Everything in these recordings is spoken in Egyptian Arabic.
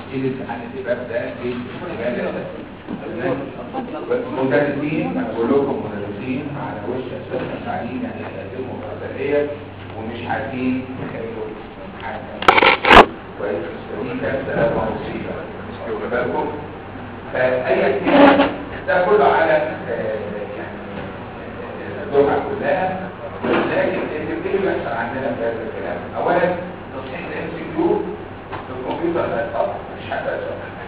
ايه الامتحان اللي باب ده ايه الامتحان ده مدرسين انا بقول لكم مدرسين على وش اساس التعليم يعني يقدموا مبادئيه ومش عارفين يخلوا حاجه كويس دي كانت ثلاثه مصيبه واخد بالكم فاي اجتماع ده كله على آه، يعني آه، الدفعه كلها لكن اللي بيجي بيحصل عندنا في هذا الكلام اولا تصحيح الام سي كيو الكمبيوتر لا يطبق مش حتى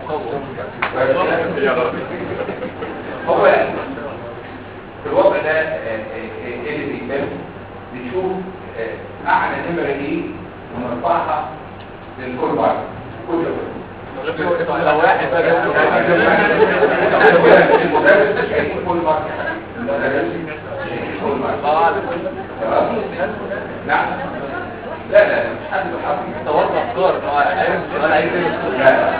هو في الوضع ده آه، آه، ايه اللي بيتم بنشوف آه، اعلى نمره ايه ونرفعها للكل بعض كل لو واحد بقى المدرس مش هيكون كل مرة المدرس مش هيكون كل مرة خلاص؟ نعم لا لا لا، مش حد بيحافظ توقف افكار إن هو عايز سؤال عايز لا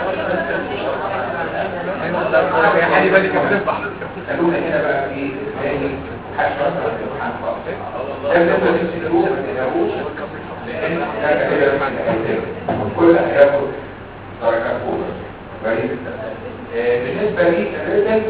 يا حالي بالي كم تنفع خلونا هنا بقى في تاني حشرة الامتحان خالص ده بالنسبة للسلوك ما تقدروش لأن ده كده كل هياخد درجات أولى كويس آه، بالنسبة للريتن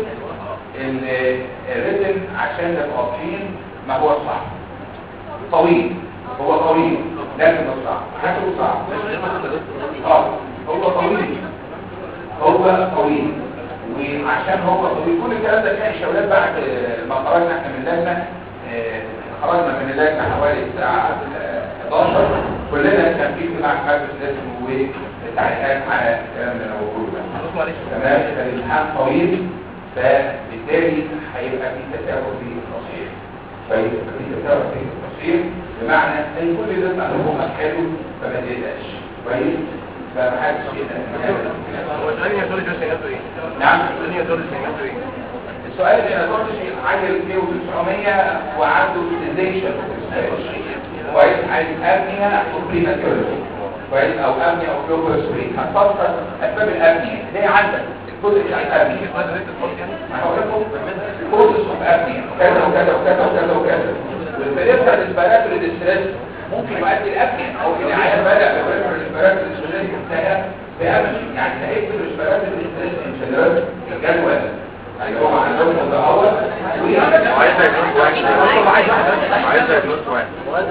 الريتن عشان نبقى واضحين ما هو صح طويل هو طويل لكن مش صعب حاجته صعب اه هو طويل هو طويل وعشان هو طويل كل الكلام ده كان شباب بعد ما خرجنا احنا من اللجنه آه، خرجنا من اللجنه حوالي الساعه آه، 11 كلنا كان في اجتماع في مجلس الاسم وتعليقات على الكلام اللي انا بقوله ده تمام الامتحان طويل فبالتالي هيبقى في تساهل في التصحيح فيبقى في تساهل في التصحيح بمعنى ان كل ده معلومات حلو فما تقلقش كويس فمحدش يقلق هو الثانية دول جوز سيجاتو ايه؟ نعم الثانية دول سيجاتو ايه؟ السؤال اللي انا قلت عاجل 900 وعنده سيزيشن كويس عايز ابنيه وبريماتوريتي كويس او ابنيه او كلوبر سوري هتفسر اسباب الابنيه اللي هي عندك الجزء بتاع الابنيه هذا ريت الفرق يعني؟ ما هقول لكم بروسس اوف ابنيه كذا وكذا وكذا وكذا وكذا والبريفرال ريسبيراتوري ديستريس ممكن يؤدي الابنيه او ان العيان بدا بالبريفرال ريسبيراتوري ديستريس انتهى بامني يعني تهيئه الريسبيراتوري ديستريس انفجار الجدول اللي هو عندهم متأول عايز يجلس واحد عايز يجلس واحد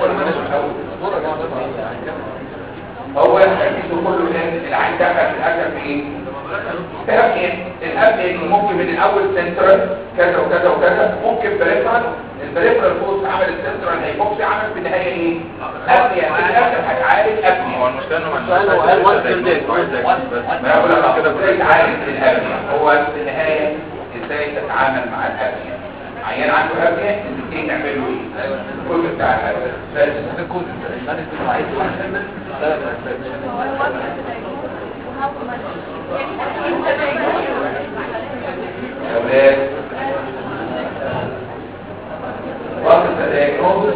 هو التركيز كله لان العين دخل في الاكل في ايه؟ في ابنيه الابنيه دي ممكن من الاول سنترال كذا وكذا وكذا ممكن بريفرال البريفرال فوز عمل السنترال هيبوكسي عمل في النهايه ايه؟ ابنيه في الاخر هتعالج هو ابنيه المشكلة انه ما عندوش عايز يجلس بس ما اقول لك ازاي تعالج الابنيه هو في النهايه ازاي تتعامل مع الابنيه عيان عنده ابنيه انت تيجي تعمل له ايه؟ الكود بتاع الابنيه بس ده الكود المانج بتاع عايز واحد ثلاث اسباب يا ولاد وقت الدياجنوزس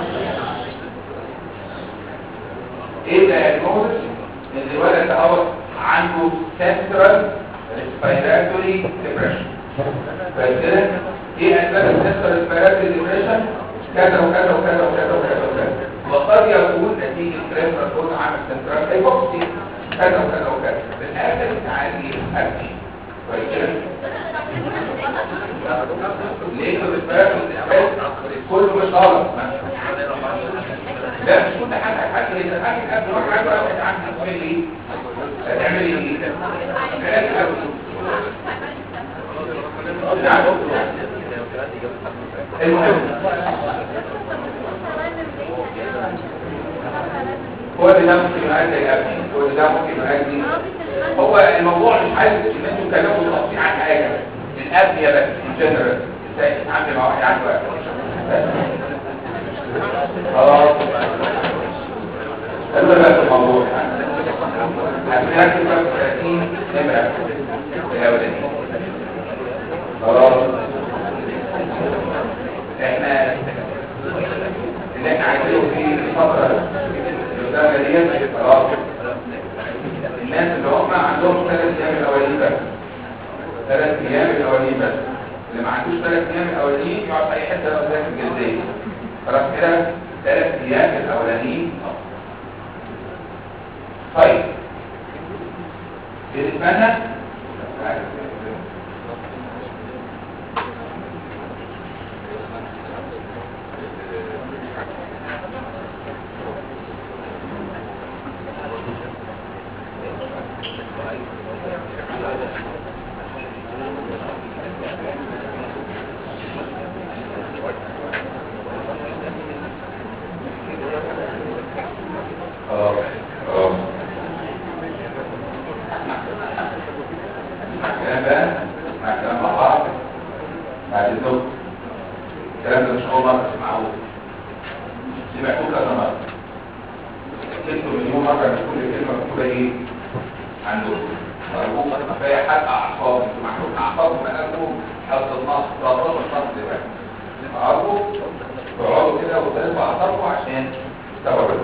ايه الدياجنوزس ان الولد دوت عنده سنترال ريسبيراتوري ديبريشن كويس كده ايه اسباب السنترال ريسبيراتوري ديبريشن كذا وكذا وكذا وكذا وكذا وكذا وقد يكون نتيجه بريفرال فوز عامل سنترال هيبوكسي كذا وكذا وكذا في الاخر تعالي ابني كويس كده ليه الريسبيراتوري كله مش غلط لا مش كل حاجه حاجه اذا حاجه قبل ما حاجه واحد عندك تعمل ايه هتعملي ايه نعم المهم هو اللي ده ممكن يؤدي الابني هو اللي ده ممكن يؤدي هو الموضوع مش عايز ان انتوا تكلموا تفصيل عن حاجه الابنيه بس ان جنرال ازاي تتعامل مع واحد عنده ابنيه خلاص خلونا بقى في الموضوع هنركز بقى في 30 نمرة الأولانية خلاص احنا اللي احنا عايزينه في الفترة اللي قدامنا ديت خلاص الناس اللي هم عندهم ثلاث ايام الاولانيين بس ثلاث ايام الاولانيين بس اللي ما عندوش ثلاث ايام الاولانيين يقعد في اي حته لو ذاكر الجلديه خلاص كده ثلاث ايام الاولانيين طيب بنتمنى اه اه الكلام ده مع الكلام مع بعض بعد الزوج الكلام ده مش اول مره تسمعوه سمعتوه كذا مره كنتوا مليون مره ان كل كلمه مكتوبه ايه عندكم مربوط كفايه حرق اعصاب انتوا محروق اعصابكم بقالكم حفظ النص 13 سنه دلوقتي تعرفوا تقعدوا كده وتقلبوا اعصابكم عشان تستوعبوا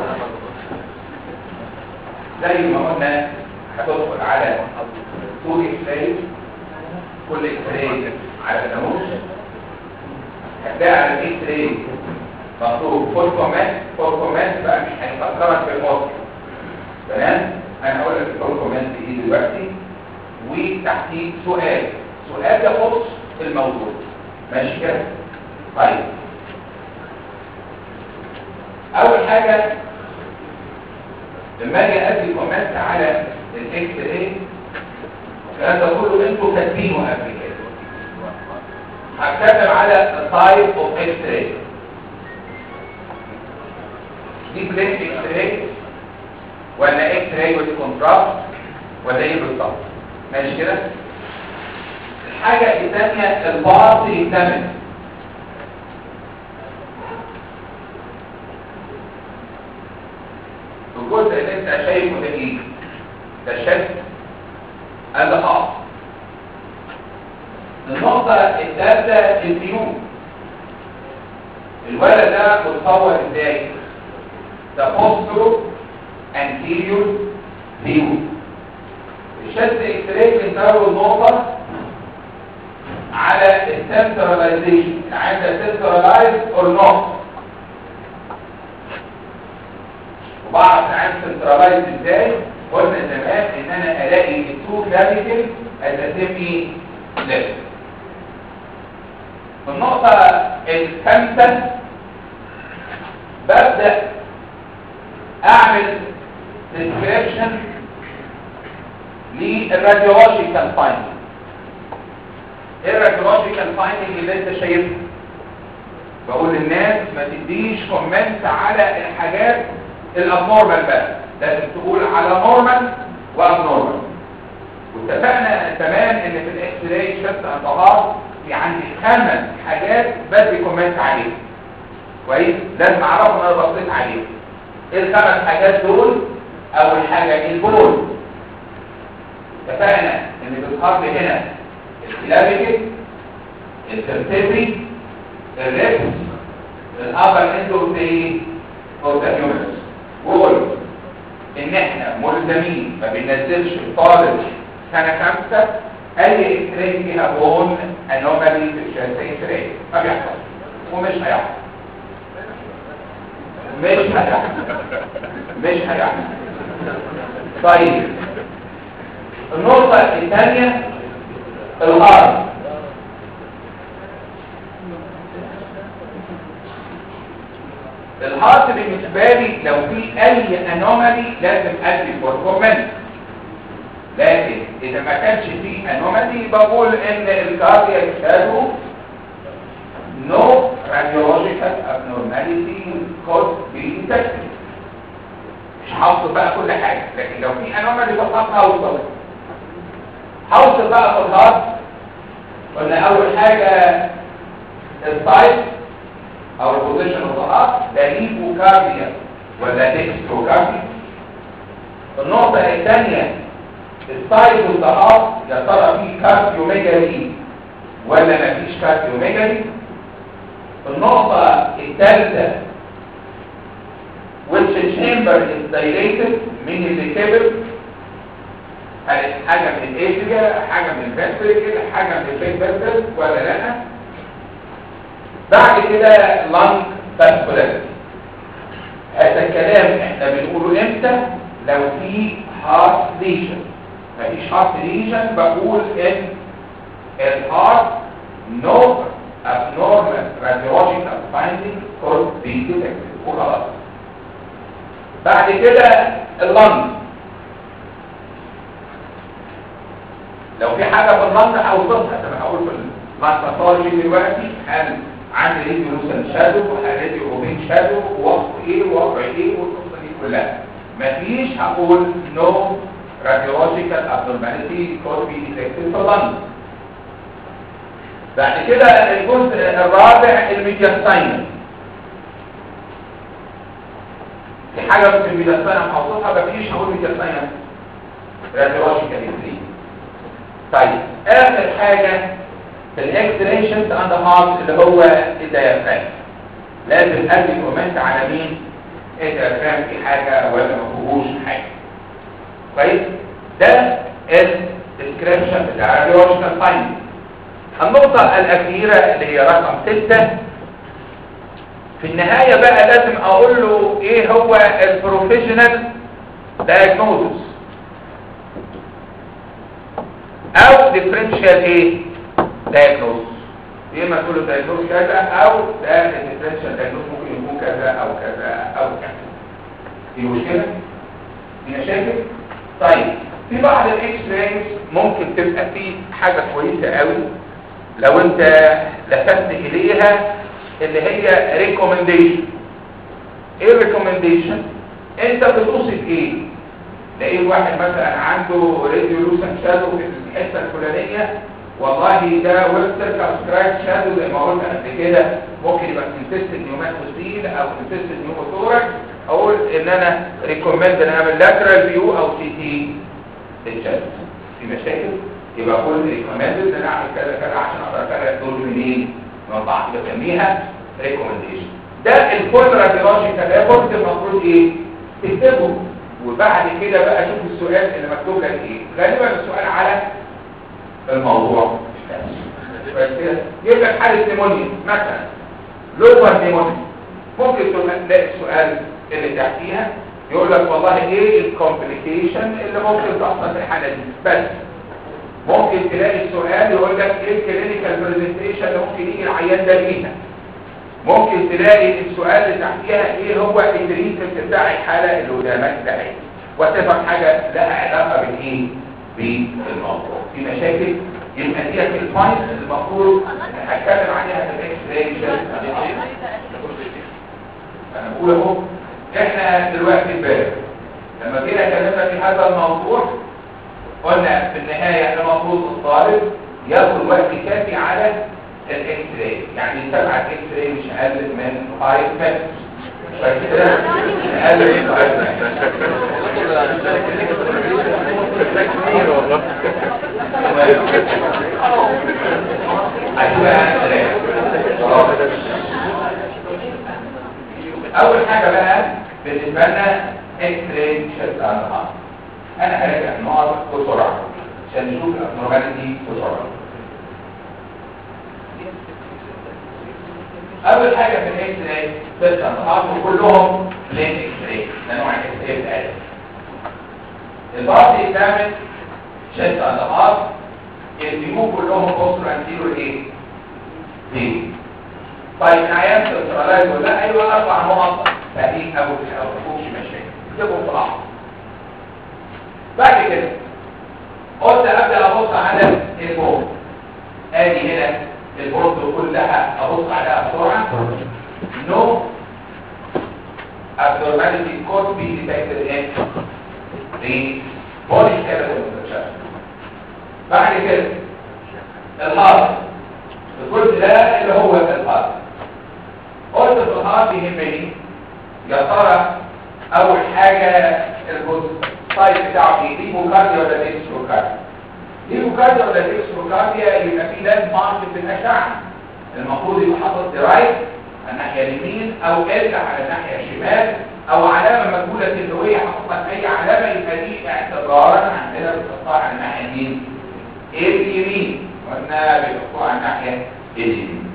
زي ما قلنا هتدخل على طول اكس كل اكس على الناموس هتلاقي على الاكس راي مكتوب فول كومنت فول كومنت بقى مش هيفكرك بالموت تمام انا هقول لك الفول كومنت ايه دلوقتي وتحتيه سؤال سؤال يخص الموضوع ماشي كده طيب اول حاجه لما اجي ادي كومنت على الاكس راي الكلام ده كله انتوا كاتبينه قبل كده هتكلم على التايب اوف اكس راي دي بلين اكس راي ولا اكس راي وذ كونتراست ولا ايه بالظبط ماشي كده الحاجه الثانيه البارت اكزامن الجزء اللي انت شايفه ده ايه ده الشد الخاص النقطة الثالثة الفيوم الولد ده متصور ازاي ده بوسترو انتيريور فيوم الشد اكس راي بنزود نقطة على السنتراليزيشن عايزة سنتراليز اور نوت وبعرف عن سنتراليز ازاي قلنا زمان ان انا الاقي التو كلافيكل اسمي ليفل النقطة الخامسة ببدأ اعمل description للراديولوجيكال فايندنج ايه الراديولوجيكال فايندنج اللي انت شايفها بقول للناس ما تديش كومنت على الحاجات الابنورمال بس لازم تقول على نورمال وابنورمال واتفقنا تمام ان في الاكس راي شفت انطلاق في عندي خمس حاجات بدي كومنت عليها كويس لازم اعرف ان انا بصيت عليها ايه الخمس حاجات دول اول حاجه البول اتفقنا ان بيظهر لي هنا الكلافيكل الفرتبري الريبس الابر اندو اوف ذا هيومنز وقول ان احنا ملزمين ما بننزلش الطالب سنة خمسة اي اكترين فيها بون انومالي في الشاسين ترين ما بيحصل ومش هيحصل مش هيحصل مش هيحصل طيب النقطة الثانية الغرض الهارت بالنسبة لي لو في اي انومالي لازم ادي فور كومنت لكن اذا ما كانش في انومالي بقول ان الكاردياك شادو نو radiological abnormality could be detected مش هوصل بقى كل حاجة لكن لو في انومالي فقط هوصل هوصل بقى في الهارت قلنا اول حاجة السايت او البوزيشن اوف ذا هارت ده ليبوكارديا ولا ديكستروكارديا النقطة الثانية السايز اوف ذا هارت يا ترى فيه كارديوميجالي ولا مفيش كارديوميجالي النقطة الثالثة which chamber is dilated مين اللي كبر هل حاجة من الاتريا حاجة من الفنتريكل حاجة من الفيك فيسل ولا لا بعد كده لانج فاسكولاريتي هذا الكلام احنا بنقوله امتى لو في هارت ليشن مفيش هارت ليجن بقول ان الهارت no abnormal radiological finding could be detected وخلاص بعد كده اللنج لو في حاجة في اللنج هوصفها زي ما هقول في اللنج باثولوجي دلوقتي هل عندي ريديو لوسن شادو وهل ريديو اوبين شادو ووصف ايه ووضع ايه والقصه دي كلها مفيش هقول no radiological abnormality could be detected في اللنج بعد كده الجزء الرابع الميدياستاينل في حاجة في الميدياستاينل محافظها مفيش هقول ميدياستاينل راديولوجيكال انتري طيب اخر حاجة في الاكستريشنز اند هارت اللي هو الديافرام لازم ادي كومنت على مين الديافرام في حاجة ولا ما فيهوش حاجة كويس ده الديسكريبشن بتاع الراديولوجيكال فايندنج النقطة الأخيرة اللي هي رقم ستة في النهاية بقى لازم أقول له إيه هو البروفيشنال diagnosis أو differential إيه diagnosis يا إما تقول له diagnosis كذا أو ده differential diagnosis ممكن يكون كذا أو كذا أو كذا في مشكلة؟ في مشاكل؟ طيب في بعض الاكس رايز ممكن تبقى فيه حاجة كويسة قوي لو انت لفتت اليها اللي هي ريكومنديشن ايه الريكومنديشن انت بتوصف ايه لقيت واحد مثلا عنده راديو لوسن شادو في الحته الفلانيه والله ده ويبستر كابسكرايب شادو زي ما قلنا قبل كده ممكن يبقى انتستد نيوماتوسيل او انتستد نيوموثوركس اقول ان انا ريكومند ان اعمل لاترال فيو او سي تي للشادو في مشاكل يبقى كل ريكومندد ان انا اعمل كذا كذا عشان اقدر افرق دول منين من بعض بسميها ريكومنديشن ده الكل راديولوجيكال ريبورت المفروض ايه تكتبه وبعد كده بقى اشوف السؤال اللي مكتوب لك ايه غالبا السؤال على الموضوع بس كده يجيب لك حاله نيمونيا مثلا لوبر نيمونيا ممكن تلاقي السؤال اللي تحتيها يقول لك والله ايه الكومبليكيشن اللي ممكن تحصل في الحاله دي بس ممكن تلاقي السؤال يقول لك ايه الكلينيكال برزنتيشن اللي ممكن يجي العيان ده بيها ممكن تلاقي السؤال اللي تحتيها ايه هو التريتمنت بتاع الحاله اللي قدامك ده ايه وتفهم حاجه لها علاقه بالايه بالموضوع في مشاكل يبقى دي في الفاينل المفروض هتكلم عليها في الاكس انا بقول اهو احنا دلوقتي امبارح لما جينا اتكلمنا في هذا الموضوع قلنا في النهاية المفروض الطالب ياخد وقت كافي على الاكس راي يعني سبعة اكس راي مش اقل من 5 متر فكده مش اقل من 5 اول حاجة بقى بالنسبة لنا اكس راي شد على الارض انا هراجع النقط بسرعه عشان نشوف الابنورماليتي بسرعه اول حاجه في الاكس راي ست نقاط كلهم لين اكس راي ده نوع الاكس راي بتاعتنا البعض يستعمل ست نقاط الفيو كلهم بوستر انتيرو ايه دي طيب العيان سنترلايز ولا لا ايوه اربع نقط فدي ابو او مفيش مشاكل اكتبهم في الاحمر بعد كده قلت ابدا ابص على البورد ادي هنا البورد كلها ابص عليها بسرعه نو abnormality could be detected in the body skeleton structure بعد كده الهارت الجزء ده اللي هو الهارت قلت في الهارت يهمني يا ترى اول حاجه الجزء السايد بتاعه ايه ليبوكارديا ولا ديكستروكارديا ليبوكارديا ولا ديكستروكارديا يبقى في لاند مارك في الاشعه المفروض يبقى حاطط درايف على الناحيه اليمين او ال على الناحيه الشمال او علامه مجهوله الهويه حاطط اي علامه يبقى دي اعتبارا عندنا بتحطها على الناحيه اليمين اليمين قلنا بيحطوها على الناحيه اليمين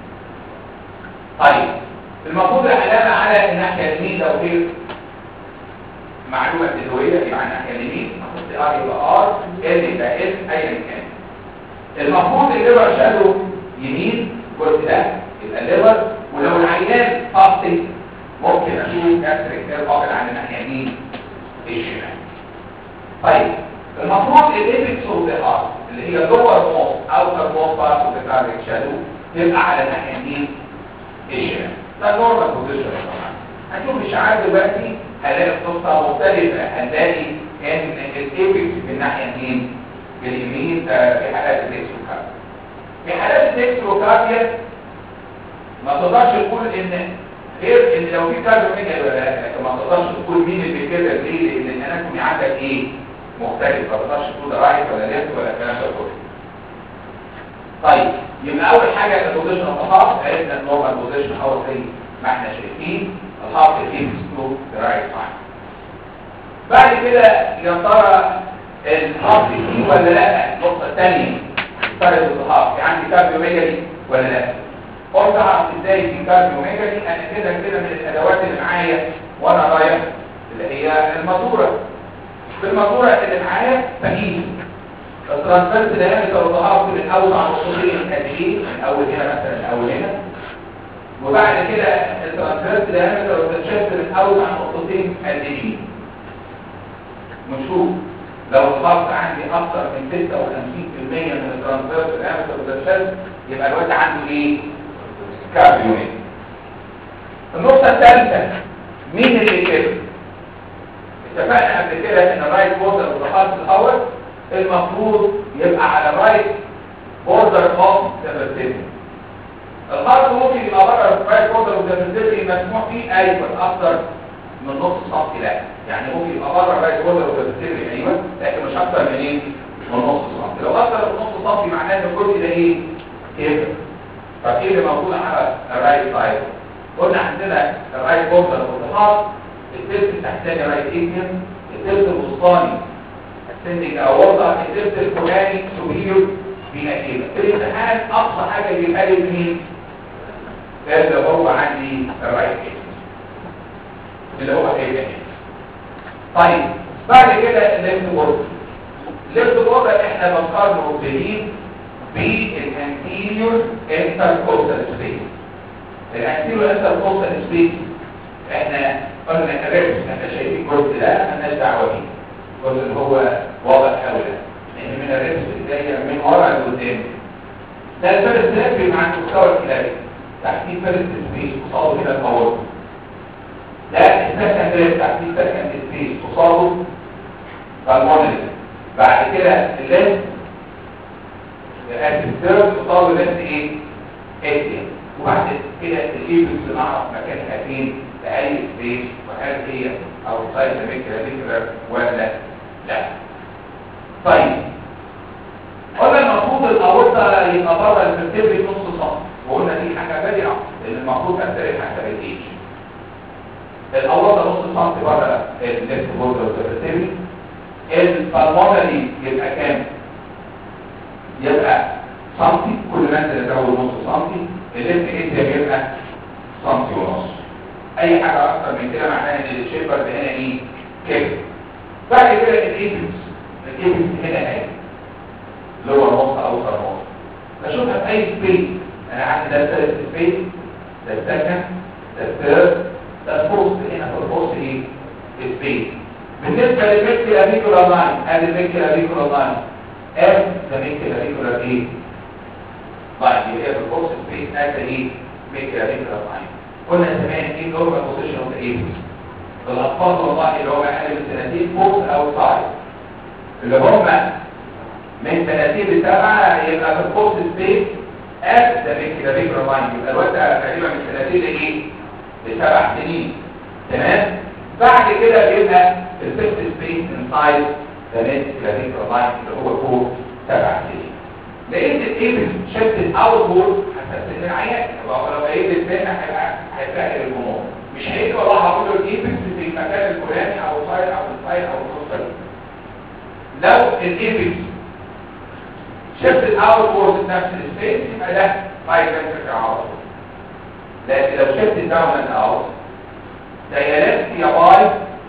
طيب المفروض العلامه على الناحيه اليمين لو هي معلومه تدويه يبقى على الناحيه اليمين احط ار يبقى ار ال يبقى ال ايا كان المفروض الليفر شادو يمين الجزء ده يبقى الليفر ولو العيان قصدي ممكن اشوف كسر كتير قابل على الناحيه اليمين الشمال طيب المفروض الايبكس اوف ذا هارت اللي هي لور موست اوتر موست بارت اوف ذا كارديك شادو تبقى على الناحيه اليمين الشمال ده نورمال بوزيشن طبعا هنشوف اشعاعات دلوقتي هنلاقي القصه مختلفه هنلاقي ان الايبكس من الناحيه اليمين اليمين ده في حالات الاكسوكارديا في حالات الاكسوكارديا ما تقدرش تقول ان غير ان لو في كارديوميجا ولا لا لكن ما تقدرش تقول مين اللي كده ليه لان الاناتومي عندك ايه مختلف ما تقدرش تقول ده رايت ولا ليفت ولا الكلام ده كله طيب يبقى اول حاجه البوزيشن اوف هارت عرفنا النورمال بوزيشن هو زي ما احنا شايفين الهارت فيه تو ذا رايت سايد بعد كده يا ترى الهارت فيه ولا لا النقطه الثانيه فرق الهارت عندي كارديوميجالي ولا لا قلت اعرف ازاي في كارديوميجالي انا كده كده من الادوات اللي معايا وانا رايح اللي هي الماسوره في الماسوره اللي معايا بقيس الترانسفيرس دايمتر الضغط من اوسع نقطتين قد ايه من اول هنا مثلا من اول هنا وبعد كده الترانسفيرس دايمتر والتشفت من اوسع نقطتين قد ايه نشوف لو الضغط عندي اكثر من 56% من الترانسفيرس دايمتر والتشفت يبقى الوقت عنده ايه كارديوميت النقطه الثالثه مين اللي كده اتفقنا قبل كده ان الرايت بوردر والضغط الاول المفروض يبقى على الرايت بوردر اوف سيرفيتي الخط ممكن يبقى بره الرايت بوردر اوف سيرفيتي مسموح فيه ايوه اكتر من نص سم لا يعني ممكن يبقى بره الرايت بوردر اوف سيرفيتي ايوه لكن مش اكتر من ايه من نص سم لو اكتر من نص سم معناه ان الجزء ده ايه كده طب ايه اللي موجود على الرايت سايد قلنا عندنا الرايت بوردر اوف التلت التحتاني رايت ايديم التلت الوسطاني سندك او وضع الدبت الفلاني سوبيريور بنتيجة في الامتحان اقصى حاجة بيبقى لي مين ده اللي هو عندي الرايت اللي هو ايه طيب بعد كده الليفت بورد الليفت بورد احنا بنقارنه بمين بالانتيريور انتركوستال سبيس الانتيريور انتركوستال سبيس احنا قلنا الريبس احنا شايفين الجزء ده مالناش دعوه بيه الجزء اللي هو واضح قوي ده لان من الريبس اللي جايه من ورا لقدام ده الفيرست لاب بيبقى عند مستوى الكلابي تحتيه فيرست سبيس قصاده كده الباور ده السكند لاب تحتيه سكند سبيس قصاده بالمونري بعد كده الليفت الثيرد قصاده ليفت ايه؟ اكتين وبعد كده الايبكس نعرف مكانها فين بأي سبيس وهل هي او سايد ميكرا ولا لا طيب قلنا المفروض الاورطه يبقى بره الفرتبري نص سم وقلنا دي حاجه بديعه لان المفروض اختلف حسب الايج الاورطه نص سم بره الليفت بوردر الفرتبري البالمونري يبقى كام يبقى سنتي كل ما انت تزود نص سنتي الليفت ايد يبقى سنتي ونص اي حاجه اكتر من كده معناها ان الشيبر ده هنا ايه كده بعد كده الايبكس الايبكس هنا اهي اللي هو نص اوسط نص بشوفها في اي سبيس انا عندي ده الثالث سبيس ده السكند ده الثيرد ده الفورث هنا في الفورث ايه سبيس بالنسبه للميكل ابيكولار لاين ادي الميكل ابيكولار لاين ام ده ميكل ابيكولار ايه لاين يبقى في الفورث سبيس ادي ايه ميكل ابيكولار لاين قلنا زمان ايه نورمال بوزيشن اوف ذا ايبكس الاطفال والله اللي هو اقل من سنتين فوق او سايد اللي هم من سنتين لسبعه يبقى في الفورث سبيس اب ده ميكل ابيكولار لاين يبقى الوقت تقريبا من سنتين لايه لسبع سنين تمام بعد كده بيبقى الفيفث سبيس انسايد ذا نت كلافيكولار لاين اللي هو فوق سبع سنين لقيت الايبل شفت اوت بورد حسبت ان العيان لو لقيت السنه هيبقى هيسهل الامور مش هيجي والله هقول له الايبل في المكان الفلاني او سايد او سايد او النص لو الايبل شفت الاوت بورد نفس السبيس يبقى ده رايت فنتركل على طول لكن لو شفت الداون اند اوت ده يا ليفت يا باي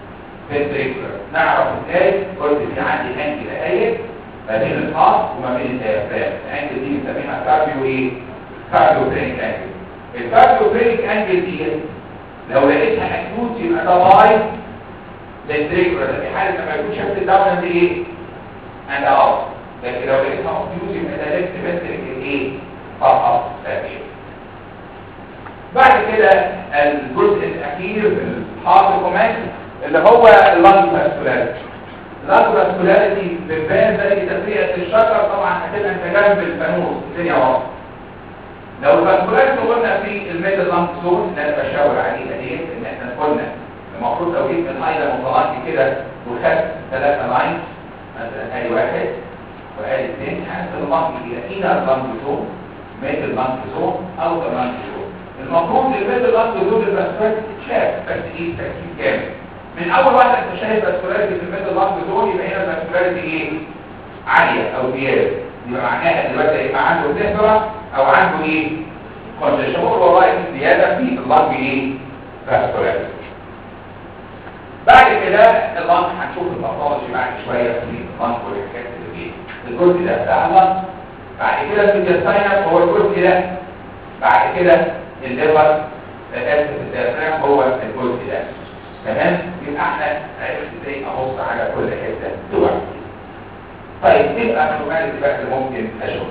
فنتريكولار نعرف ازاي قلت في عندي انجل اهي ما بين الهارت وما بين الديافرام الانجل دي بنسميها كارديو ايه كارديو برينك انجل الكارديو برينك انجل دي لو لقيتها اكيوت يبقى ده باي فنتريكولار ده في حاله ما يكون شكل الداون اند ايه اند اوت لكن لو لقيتها اوبيوز يبقى ده ليفت فنتريكل ايه فقط لا غير بعد كده الجزء الاخير في الهارت كوماند اللي هو اللانج فاسكولاريتي اللانج فاسكولاريتي بتبان زي تفريقه الشجر طبعا هتبقى انت جنب الفانوس الدنيا واضحه لو الفاسكولاريتي قلنا في الميدل لانج زون اللي انا بشاور عليها ديت ان احنا قلنا المفروض لو جيت من هايلا مطلعتي كده وخدت ثلاثه لاينز مثلا ادي واحد وادي اثنين هنزل اللانج الى انر لانج زون ميدل لانج زون اوتر لانج زون المفروض الميدل لانج زون الفاسكولاريتي تتشاف بس ايه تركيز جامد من اول واحد انت شايف فاسكولاريتي في الميدل لانج زون يبقى هنا الفاسكولاريتي ايه عاليه او زياده يبقى معناها دلوقتي يبقى عنده بليفرا او عنده ايه كونجيشن والله في زياده في اللانج ايه فاسكولاريتي بعد كده اللانج هنشوف الباثولوجي بعد شويه في اللانج والحاجات اللي فيه الجزء ده بتاع اللانج بعد كده الفيديوساينس هو الجزء ده بعد كده الليفر اسف الديافرام هو الجزء ده تمام يبقى احنا عرفت ازاي ابص على كل حته دلوقتي طيب تبقى معلومات بقى اللي ممكن اشوف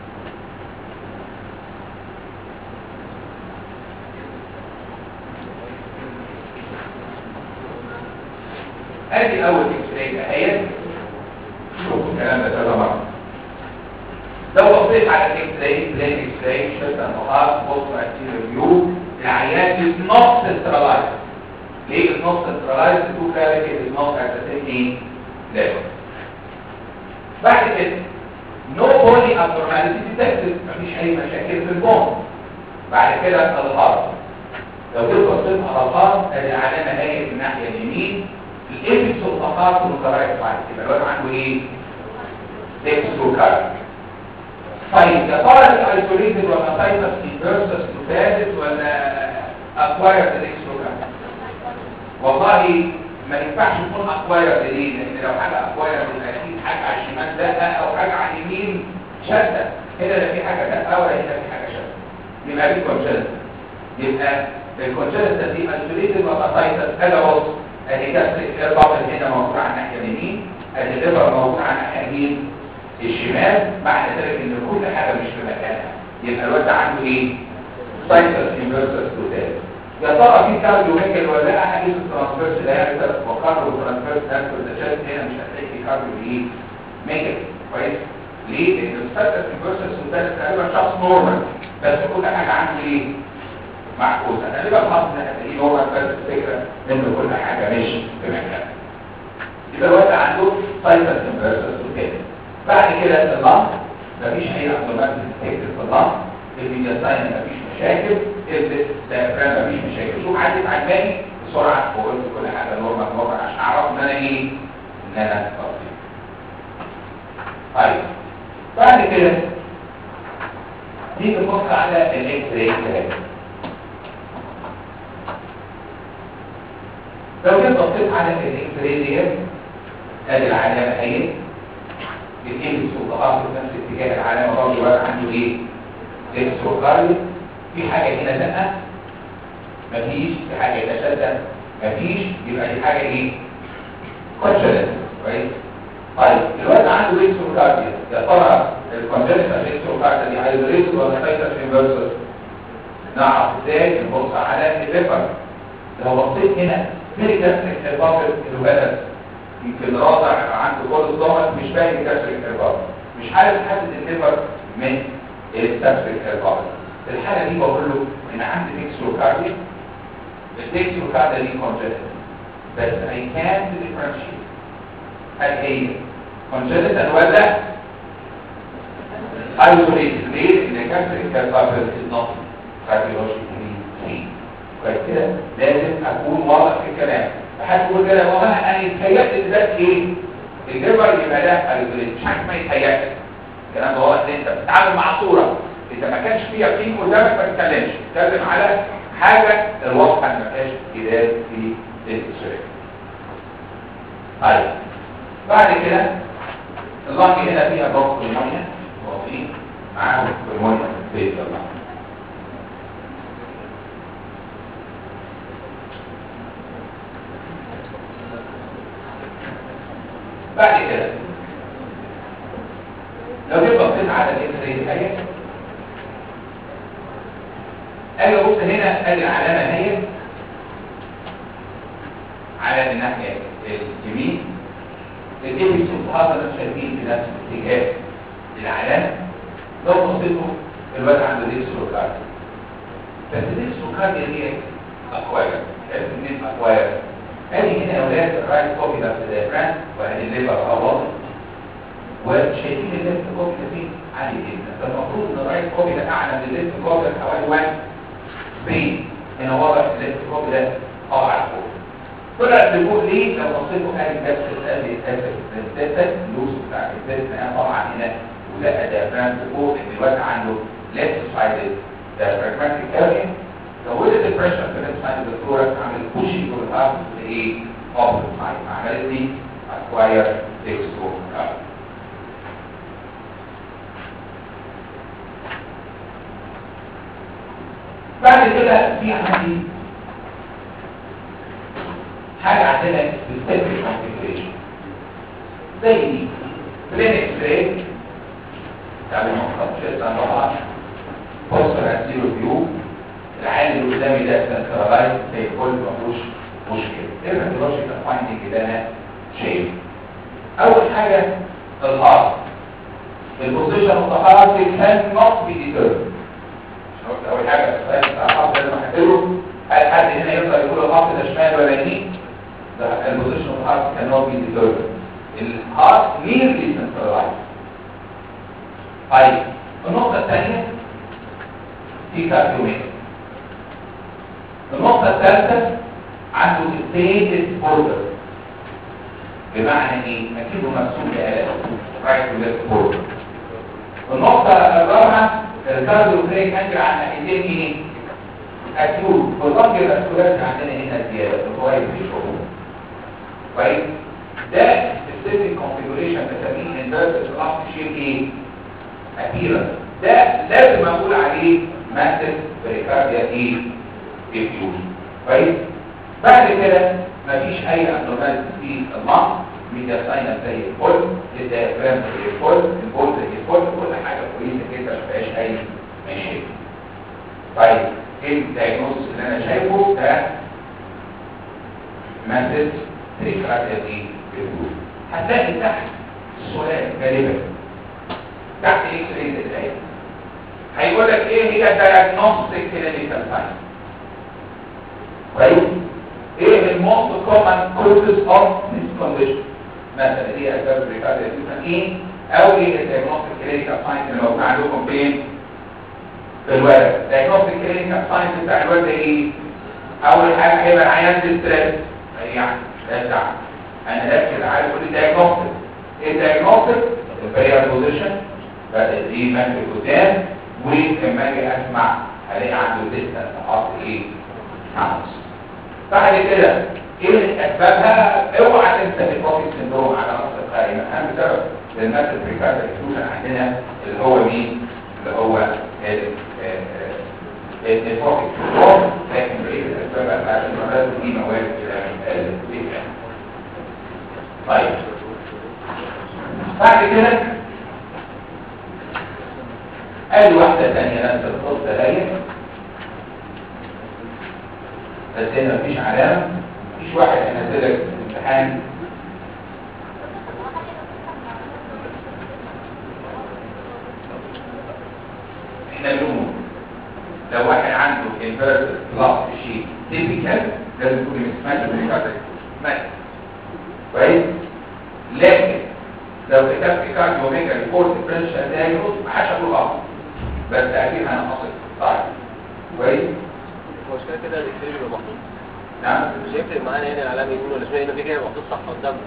ادي اول اكس راي اهي شوفوا الكلام ده كذا مره لو بصيت على الاكس راي بلين اكس راي شفت النقاط بص انتيريور فيو العيان is not centralized ليه is not centralized to clarity is not at the same level بعد كده no body abnormality detected مفيش اي مشاكل في البون بعد كده الهارت لو جيت بصيت على الهارت ادي علامه هي في الناحيه اليمين الايبكس والهارت متراكب بعد كده الواد عنده ايه؟ ديكستروكارد طيب يا ترى الايسوليتد ولا سايتس انفيرسس متادس ولا اكوايرد ديكستروكارد والله ما ينفعش يكون اكوايرد ليه لان لو حاجه اكوايرد يبقى اكيد حاجه على الشمال دقه او حاجه على اليمين شده هنا لا في حاجه دقه ولا هنا في حاجه شده يبقى دي كونجنت يبقى الكونجنت دي ايسوليتد ولا سايتس حاجه بص ادي كسر الباطن هنا موجود على الناحيه اليمين ادي الليفر موجود على الناحيه اليمين الشمال معنى ذلك ان كل حاجه مش في مكانها يبقى الواد عنده ايه سايتس انفيرسس توتال يا ترى في كارديو ميكل ولا لا حديث الترانسفيرس ده يعني وكارديو ترانسفيرس ده كل هنا مش هتلاقي في كارديو ايه ميكل كويس ليه لان السايتس انفيرسس توتال تقريبا شخص نورمال بس كل حاجه عنده ايه معكوسه غالبا الخط ده هتلاقيه نورمال بس الفكره ان كل حاجه مش في مكانها يبقى الواد عنده سايتس انفيرسس توتال بعد كده اللنج مفيش اي احتمالات تكتب في اللنج الفيديوساين مفيش مشاكل الديافرام مفيش مشاكل شوف عدت عجباني بسرعه وقلت كل حاجه نورمال نورمال عشان اعرف ان انا ايه ان انا بطيء طيب بعد كده نيجي نبص على الاكس راي كده لو جيت بصيت على الاكس راي ديت ادي العلامه اهي الايمس والضغط في نفس اتجاه العلامه برضه بقى عنده ايه اكستروكارد في حاجه هنا دقه مفيش في حاجه هنا شده مفيش يبقى دي حاجه ايه كونجنت كويس طيب الواد عنده اكستروكارد يا ترى الكونجنت اكستروكارد دي ايزوليتد ولا سايتس انفيرسس نعرف ازاي نبص على الليفر لو بصيت هنا فين جاستريك البابل الوالد يمكن راضع عنده كل الضغط مش باين كسر الكربات مش عارف يحدد الليفر من الكسر الكربات في الحاله دي بقول له ان عندي ديكستروكارديا الديكستروكارديا دي كونجنتال بس اي كان ديفرنشيت هل هي كونجنتال ولا ايزوليتد ليه؟ ان كسر الكربات از نوت كارديولوجيكالي سين كويس كده لازم اكون واضح في الكلام حد يقول كده والله انا اتهيأت ان ده ايه الجبر يبقى ده ايزوليت مش حاجه ما يتهيأت الكلام ده واضح ان انت بتتعامل مع صوره اذا ما كانش فيها يقين قدامك ما تتكلمش تتكلم على حاجه الواقع ما فيهاش جدال في الاكسري طيب بعد كده اللنج هنا فيها ضغط الميه واقفين معاهم الميه في اللنج بعد كده لو جيت بصيت على الاكس راي اهي اجي ابص هنا ادي العلامه اهي على الناحيه اليمين الايبكس والهذا شايفين في نفس الاتجاه العلامه لو بصيتوا الواد عنده ديكستروكارد بس الديكستروكارد دي اكواير لازم منين اكواير ادي هنا يا اولاد الرايت كوبي ده في الديافرام وادي الليفر اهو واضح وشايفين الليفت كوبي ده فين عالي جدا فالمفروض ان الرايت كوبي ده اعلى من الليفت كوبي ده حوالي 1 بين هنا واضح الليفت كوبي ده اضعف فوق طلع لفوق ليه لو بصيتوا ادي بس ادي اسف اللوز بتاع الجسم طبعا هنا ولقى ديافرام فوق ان الواد عنده ليفت سايدد diaphragmatic area زودت البريشر في الليفت سايد الثوركس عملت بوشنج فور الارض لايه اوبوزيت سايد عملت لي اكواير ديكسترو بعد كده في عندي حاجة عندنا specific configuration زي دي بلين اكس راي تعمل نقطة شيء صنعها بوستر انتيرو فيو العالم اللي قدامي ده سنترالايز زي الكل ما فيهوش مشكلة ايه الراديولوجيكال فايندنج اللي انا شايفه اول حاجة الهارت البوزيشن اوف ذا هارت كان نوت بي ديترمند اول حاجه السؤال بتاع الهارت لازم احدده هل حد هنا يقدر يقول الهارت ده شمال ولا يمين ده البوزيشن اوف الهارت كان نوت بي ديترمند الهارت نيرلي سنترالايز طيب النقطه الثانيه في كارديوميتر النقطه الثالثه عنده ستيتد بوردر بمعنى ايه اكيد مرسوم بآلات رايت وليفت بوردر النقطه الرابعه الكارديو بريك انجل على ناحيتين ايه اكيوت والضغط الاسكولات عندنا هنا زياده كويس في شغل كويس ده سبيسيفيك كونفيجريشن بسميه انفيرتد كلاس شيب ايه اخيرا ده لازم اقول عليه ماسيف بريكارديا ايه ديفيوجن كويس بعد كده مفيش اي ابنورماليتي في المخ ميديا ساينس زي الفل الديافرام زي الفل البول زي الفل كل حاجه كويسه كده ما فيهاش اي مشاكل طيب ايه الدايجنوستس اللي انا شايفه ده ماسيف بريكارديا دي ديفيوجن هتلاقي تحت السؤال غالبا تحت اكس راي ازاي هيقول لك ايه هي الدايجنوستيك كلينيكال ساين كويس ايه الموست كومن كوزز اوف ذيس كونديشن مثلا ايه اسباب الريكارديا ايه او ايه الدايجنوستيك كلينيكال ساين اللي موجود عندكم فين في الولد الدايجنوستيك كلينيكال ساين بتاع الولد ده ايه اول حاجه هيبقى العيان دي ستريس يعني لا تعب انا ركز على كل دايجنوستيك ايه الدايجنوستيك البريال بوزيشن بدأ دي ماشي قدام ولما اجي اسمع الاقي عنده ديستنس احط ايه هاوس بعد كده ايه اسبابها اوعى تنسى البروفيت سندروم على راس القائمه اهم سبب للناس البريكارد اكسكلوجن عندنا اللي هو مين اللي هو البروفيت سندروم لكن بقيه الاسباب بتاعت المرض دي موارد الى طيب بعد كده ادي واحده ثانيه نفس القصه هي بس هنا مفيش علامة مفيش واحد هينزلك في الامتحان احنا بنقول لو واحد عنده انفيرتد بلاس شيء تيبيكال لازم تكون مسمات بالكارد ماشي كويس لكن لو كتبت كارديو ميجا ريبورت بريشر دايجنوز ما حدش هيقول غلط بس اكيد هنقصد صح كويس مش كده كده الاكسير بيبقى محطوط نعم مش هيفرق معانا هنا العلامه يمين ولا شمال هنا في كده محطوط صح قدامنا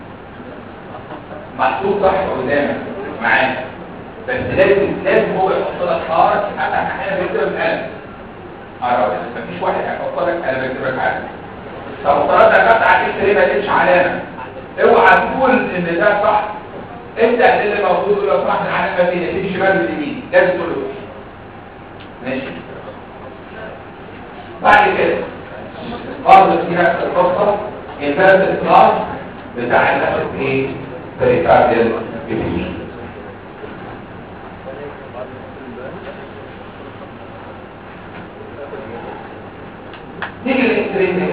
محطوط صح قدامك معاك بس لازم لازم هو يحط لك خارج حتى احيانا بيكتب القلم اه مفيش واحد هيحط لك انا بكتب لك علم طب افترضنا كانت على الاكس راي ما لقيتش علامه اوعى تقول ان ده صح انت اللي موجود لو سمحت العالم ما فينا تيجي شمال واليمين لازم تقول له ماشي بعد كده برضه في نفس القصه البلد الاطلاق بتاع النفس ايه بريكارديال بيبيشن نيجي للاكستريم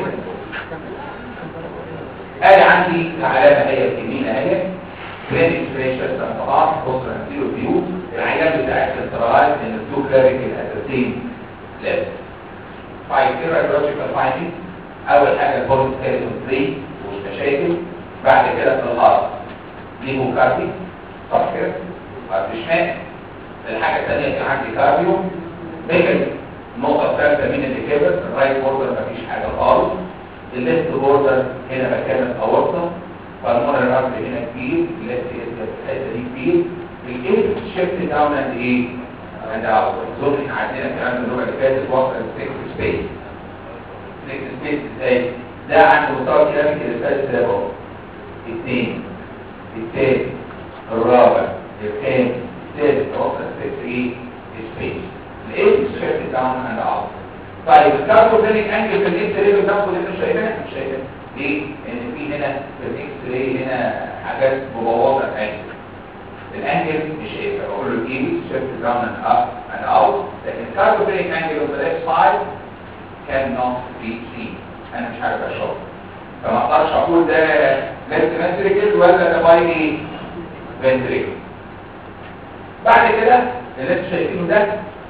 ادي عندي العلامه هي اليمين اهي برين اكسبريشن طبعا بص هنزيله فيو العيان بتاع السنترالايز ان التو كلاريكال اساسين لازم طيب ايه الراديولوجيكال فايندينج اول حاجه البوليس كاريتون 3 مش مشاكل بعد كده في الهارت ليبو كاردي صح كده بعد شمال الحاجه الثانيه كان عندي كارديو ميكانيك النقطه الثالثه مين اللي كبر الرايت بوردر مفيش حاجه خالص الليفت بوردر هنا مكان الاورطه فالمونر ارتري هنا كبير الليفت الحته دي كبير الايه شيفت داون اند ايه اند اوت زون احنا عندنا الكلام ده الربع اللي فاتت وصل السكس سبيس سكس سبيس ازاي ده عند مستوى كلامك الثالث ده اهو اثنين الثالث الرابع الخامس السادس وصل السكس ايه سبيس الايه شيفت داون اند اوت طيب الكاربوفينيك انجل في الاكس راي بتاخد اللي مش شايفينها مش شايفينها ليه؟ ان في هنا في الاكس راي هنا حاجات مبوظه الانجل الانجل مش شايفها بقول له ايه شيفت داون اند اب اند اوت لكن الكاربوفينيك انجل اوف ذا ليفت سايد كان نوت بي سي انا مش عارف اشوف فما اقدرش اقول ده ليفت فنتريكل ولا ده باي ايه؟ فنتريكل بعد كده اللي انتوا شايفينه ده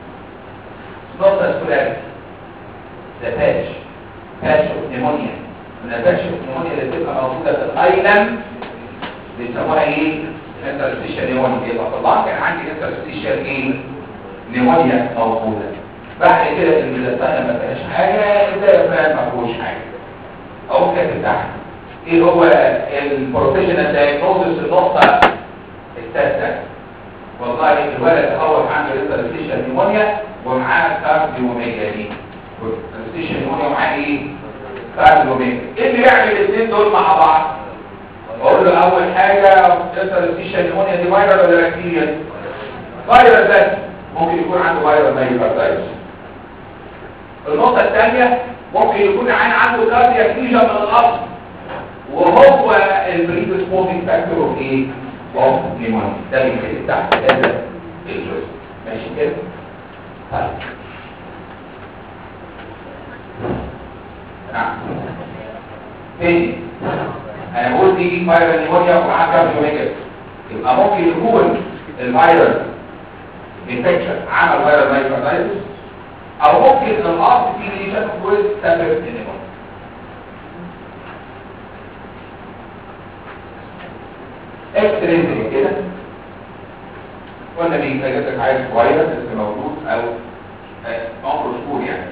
نقطه سكولاريتي ده باتش باتش اوف نيمونيا من الباتش اوف نيمونيا اللي بتبقى موجوده في الايلم بيسموها ايه انترستيشال نيمونيا يبقى في الله كان عندي انترستيشال ايه نيمونيا موجوده بعد كده الميزانيه ما فيهاش حاجه الدايفرام ما فيهوش حاجه اهو كاتب تحت ايه هو البروفيشنال دايجنوزس النقطه الثالثه والله الولد هو عنده انترستيشال نيمونيا ومعاه كارديوميجالي الستيشن هنا معاه ايه كارديوميجالي ايه اللي يعمل الاثنين دول مع بعض اقول له اول حاجه تقدر الستيشن نيمونيا دي فيروس ولا بكتيريا فيروس بس ممكن يكون عنده فيروس مايكاردايتس النقطه الثانيه ممكن يكون عين عنده كاردياك ليجن من الاصل وهو البريدسبوزنج فاكتور اوف ايه اوف نيمونيا ده بيتكتب تحت هذا الجزء ماشي كده طيب نعم تاني انا بقول دي فايرال نيمونيا ومعاه كارديوميجالي يبقى ممكن يكون الفيروس انفكشن عمل فيرال مايكروبايتس او ممكن الارض في ليشن ويز سبب النيمونيا اكسترينزي كده قلنا بيجي لك عيل صغير لسه موجود او عمره شهور يعني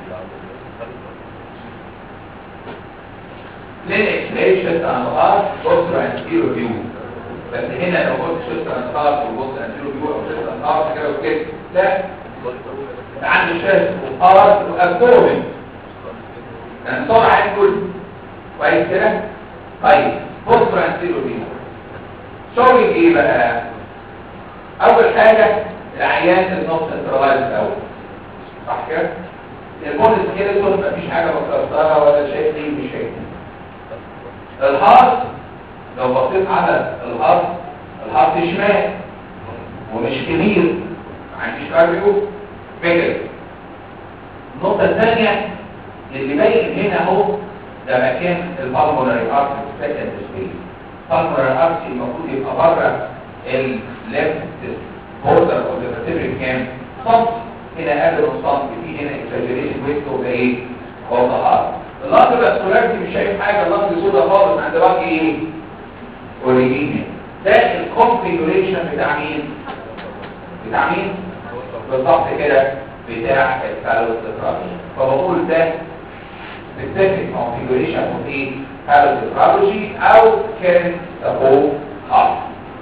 ليه ليه شفت انقاض بص انتيرو فيو بس هنا لو قلت شفت انقاض وبص انتيرو فيو او شفت انقاض كده وكده لا عندي شفت انقاض وابدومن كان صار عين كل كويس كده طيب بص انتيرو فيو شوي ايه بقى اول حاجه العيان النص انترلايز الاول صح كده البون سكيلتون مفيش حاجه مكسره ولا شايف ايه مش شايف الهارت لو بصيت على الهارت الهارت شمال ومش كبير ما عنديش كارديو فكر النقطه الثانيه اللي باين هنا اهو ده مكان البالمونري ارت سكند سبيس البالمونري ارت المفروض يبقى بره الليفت بوردر او الفيرتبرال كام صمت هنا قبل الصمت في هنا اكسجريشن ويست اوف ايه اوف ذا هارت اللنج الاسكولاريتي مش شايف حاجه اللنج سودا خالص عند باقي ايه اوريجينيا ده الكونفيجريشن بتاع مين بتاع مين بالظبط كده بتاع الفالوسيترالوجي فبقول ده specific configuration of ايه فالوسيترالوجي او كان سبو هارت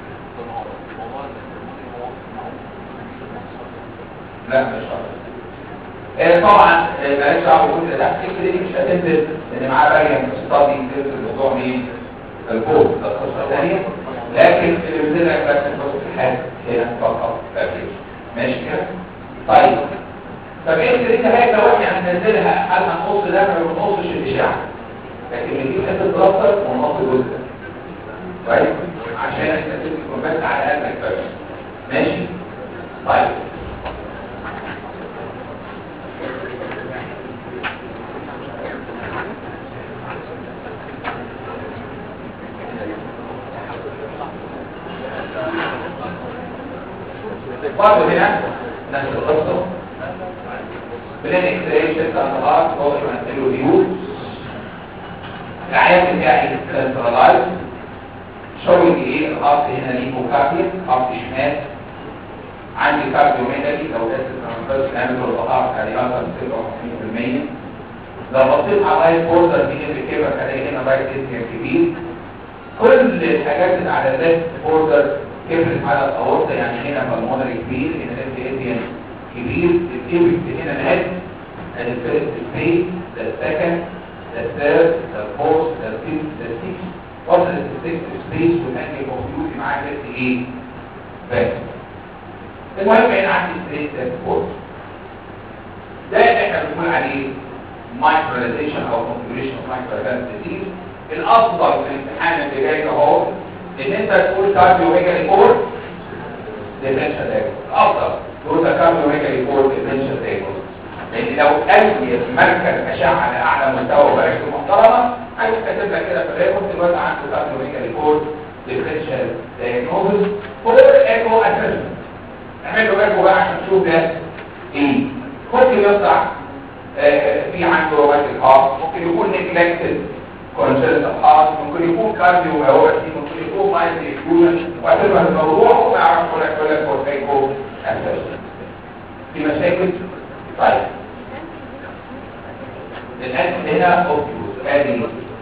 لا مش شرط آه طبعا مالكش دعوه بكل ده تحت دي مش هتنزل ان معاه باين ستادي في الموضوع مين البول ده قصه ثانيه لكن اللي بينزل لك بس البوست الحاد هنا فقط لا غير ماشي كده طيب طب ايه اللي هيك لو احنا هننزلها هل هنقص ده ما بنقصش الاشعه لكن بنجيب حته بلاستر ونقص الجزء ده كويس عشان انت تكون بس على قلبك بس ماشي طيب برضه هنا نفس القصه بلان اكستريشن الانهار هو يمثلوا فيو العيان بتاعي سنترلايز شوي ايه الخط هنا ليه مكافئ خط شمال عندي كارديوميجالي لو ده الترانسفيرس نعمل البطاقه تقريبا 56% لو بصيت على الرايت بوردر دي اللي كده هلاقي هنا رايت اتريم كبير كل الحاجات اللي على الليفت بوردر كبرت على الاورطه يعني هنا بالمونري كبير هنا ليفت اتريم كبير الكبرت هنا الهيد and the first space, the second, the third, the fourth, the fifth, the sixth. وصل السكس سبيس وكان يبقى فلوسي معاه بس ايه؟ بس. المهم هنا عندي ستريت فورس. ده اللي احنا بنقول عليه مايكروليزيشن او كونفيجريشن اوف مايكرو ديزيز. الافضل في الامتحان اللي جاي ده اهو ان انت تقول كارديو ميجا كور ديفرنشال دايجوز. الافضل تقول ده كارديو ميجا كور ديفرنشال دايجوز. لان لو اي مركز اشعه على اعلى مستوى وبركه محترمه هيبقى كاتب لك كده في الريكورد دلوقتي عنده كارديوميكا ريكورد ديفرنشال دايجنوزس فور ايكو اسسمنت اعمل له ايكو بقى عشان تشوف ده ايه ممكن يطلع آه، في عنده روماتيك هارت ممكن يكون نيجلكتد كونجنتال هارت ممكن يكون كارديو مايوباثي ممكن يكون مايند انفيوجن وهتبقى الموضوع وما يعرفش ولا يقول لك فور ايكو اسسمنت في مشاكل طيب الآن هنا اوبتيوز ادي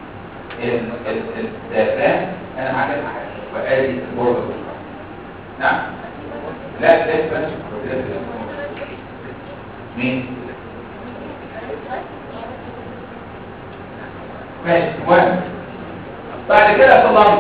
الدافران انا معلم حاجه وادي البورد نعم لا ده بس مين ماشي المهم بعد كده في اللنج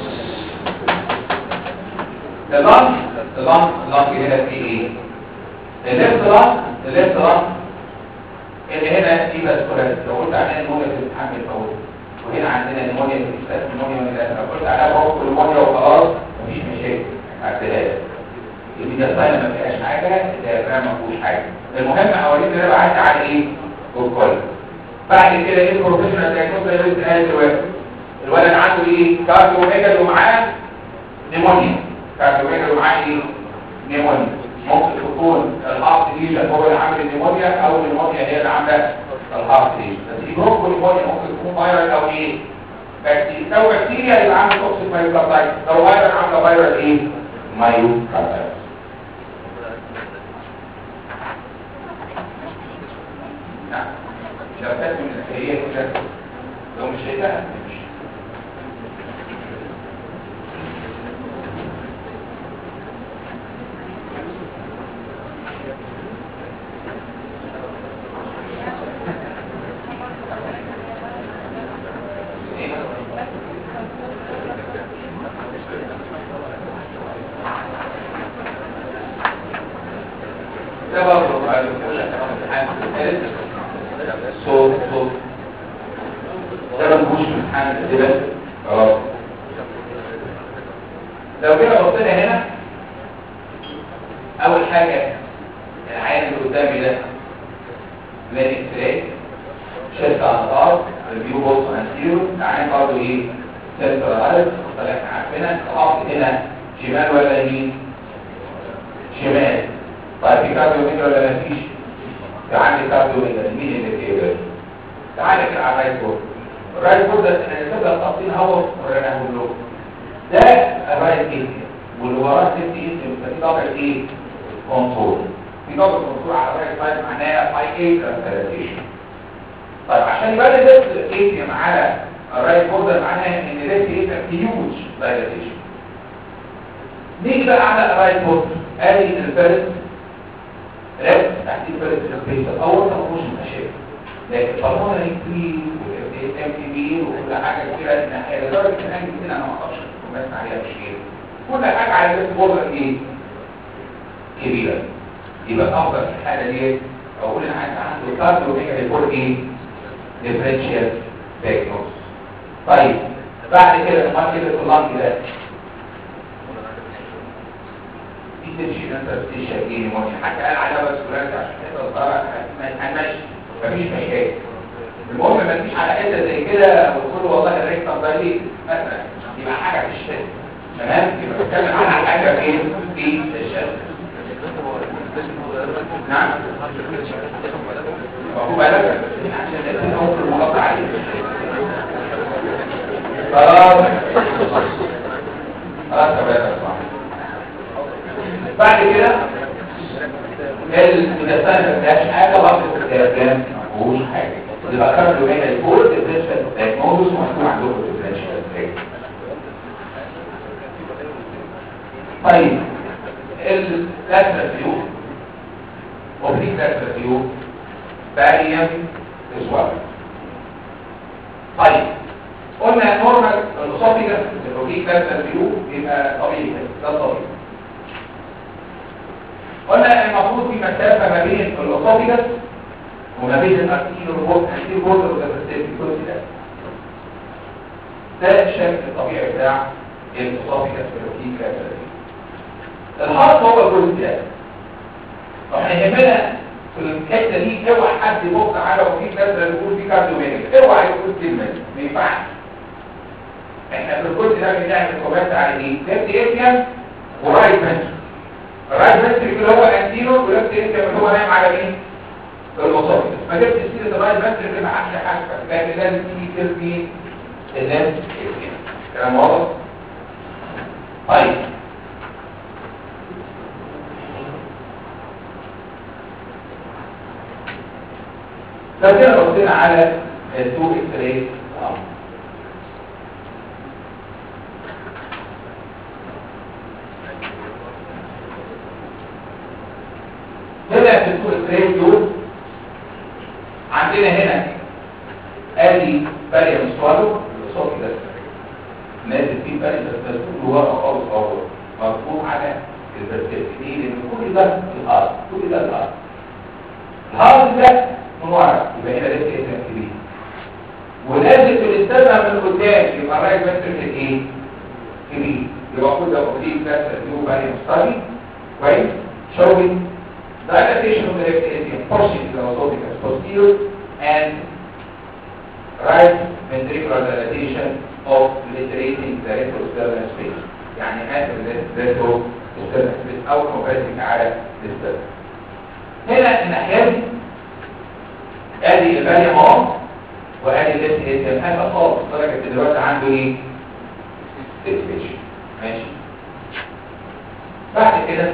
اللنج اللنج اللنج هنا في ايه الليفت لنج الليفت لنج اللي هنا دي بس لو قلت عليها نمونيا بتتحمل فوق وهنا عندنا نمونيا بتتحمل نمونيا من الاسف لو قلت عليها فوق نمونيا وخلاص مفيش مشاكل هعتلها يبقى دي الصينة ما فيهاش حاجة الديافرام ما فيهوش حاجة المهم اوريك ان انا بعدي على ايه؟ الكل بعد كده ايه البروفيشنال دايجنوز اللي لسه قايل دلوقتي الولد عنده ايه؟ كارديو ميجال ومعاه نيمونيا كارديو ميجال ومعاه ايه؟ نيمونيا ممكن تكون الهارت ليجن هو اللي عامل النيمونيا او النيمونيا هي اللي عامله الهارت ليجن بس البروكو نيمونيا ممكن تكون فيروس او ايه بكتيريا لو بكتيريا يبقى عامل توكسيك مايوكاردايتس لو فيروس عامله فيروس ايه مايوكاردايتس نعم شركات من هي كده لو مش شايفاها مش ده برضه بعد كل امتحان الثالث صوت صوت ده مش امتحان الثالث خلاص لو جينا بصينا هنا اول حاجه العين اللي قدامي ده بلان اكس راي شد على الارض ريفيو بوست انتيرو العين برضه ايه سنتراليز طلع احنا عارفينها الحاط هنا شمال ولا يمين شمال طيب في كارديو ميجر ولا مفيش في عندي كارديو ميجر مين اللي كده تعالى كده على الرايت بورد الرايت بورد ده انا نسيبها التفصيل هو وريناه له ده الرايت ايه واللي وراه ست ايه في ضغط ايه كنترول في ضغط كنترول على الرايت سايد معناها اي اي ترانسفيريشن طيب عشان يبقى ده ايه على الرايت بورد معناها ان ده ايه هيوج دايلاتيشن نيجي بقى على الرايت بورد ادي الفيرست ريب تحت الفيرست سبيس اول ما مش مشاكل لكن طالما هيك في ام تي بي وكل حاجه كتيره الناحيه لدرجه ان انا كده انا ما اقدرش بس عليها بشيء كل حاجه على البيت بوردر ايه كبيره يبقى افضل في الحاله دي اقول انا عايز عنده كارديو ميجا ريبورت ايه ديفرنشال دايجنوز طيب بعد كده ما كده في اللنج ده في تنشين انترستيشن ايه موني حتى قال عليها بس كلها عشان كده الطرق ما يتحملش مفيش مشاكل المهم ما تجيش على حته زي كده وتقول له والله الريكتم ده ليه مثلا يبقى حاجه في الشد تمام يبقى بتتكلم على حاجه فين في الشد نعم هو بلد عشان الأمور المغطى عليه خلاص خلاص يا بلد بعد كده المدسان ما فيهاش حاجه برضه في الكلام ما فيهوش حاجه يبقى كارلو بين الكود الديفرنشال دايجنوستس ومكتوب عندكم الديفرنشال طيب اللاترال فيو اوبليك لاترال فيو باريم اسوار طيب قلنا نورمال الاسوفيجاس الاوبليك لاترال فيو بيبقى طبيعي ده طبيعي قلنا المفروض في مسافه ما بين الاسوفيجاس وما بين الارتيل والبورد الارتيل بورد والاساسيات الكرسي ده ده الشكل الطبيعي بتاع الاسوفيجاس الاوبليك لاترال فيو الهارت هو الجزء ده واحنا يهمنا في الحته دي اوعى حد يبص على وفي نازله يقول في كارديومينيك اوعى يقول كلمه ما ينفعش احنا في الجزء ده بنعمل كومنت على ايه ليفت ايتيان ورايت فنتر الرايت فنتر اللي هو انتيرو وليفت ايتيان اللي هو نايم على مين المصابي ما جبت سيره الرايت فنتر كده عشان حاجه لكن لازم تيجي ترمي الليفت ايتيان كلام واضح طيب لو كده بصينا على التو اكس راي هنا في التو اكس راي دول عندنا هنا ادي باريا مستوالو الصوت ده نازل فيه باريا بس كله ورا خالص اهو مرفوع على البرسبتيف لان كل ده الارض كل ده الارض الارض ده من ورا يبقى هنا لسه اسم كبير ونازل في الاستاذة من قدام يبقى رايح بس في ايه كبير يبقى كل ده قديم بس يو باري مستري كويس showing dilatation of the left atrium pushing the esophagus posterior and right ventricular dilatation of liberating the retrosternal space يعني هذا retrosternal space او compressing على الاستاذة هنا الناحية دي ادي البالي مام وادي الليفت ايتم هذا خالص درجة ان دلوقتي عنده ايه ديسبيشن ماشي بعد كده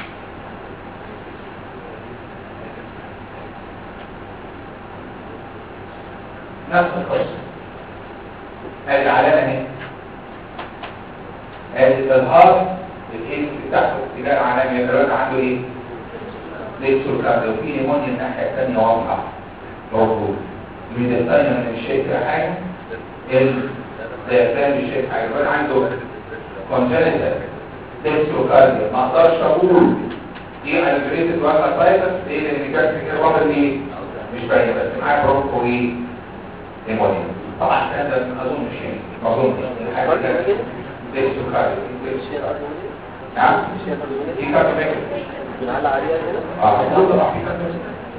نفس القصة ادي العلامة اهي ادي الهارت الايد بتاعته تلاقي علامة دلوقتي عنده ايه ليكسور كارديو في نيمونيا الناحية الثانية واضحة موجود من الثانية من مش شايف حاجة الديافرام مش شايف حاجة يبقى عنده كونجنتال ديكستروكارديا ما اقدرش اقول دي الجريتد ولا سايتس ايه لان كانت كده واضح ان مش باينه بس معايا بروكو ايه نيمونيا طبعا الكلام ده ما اظنش يعني ما اظنش الحاجه دي ديكستروكارديا نعم دي كارديو بنعلق عليها هنا اه المفروض طبعا في كارديو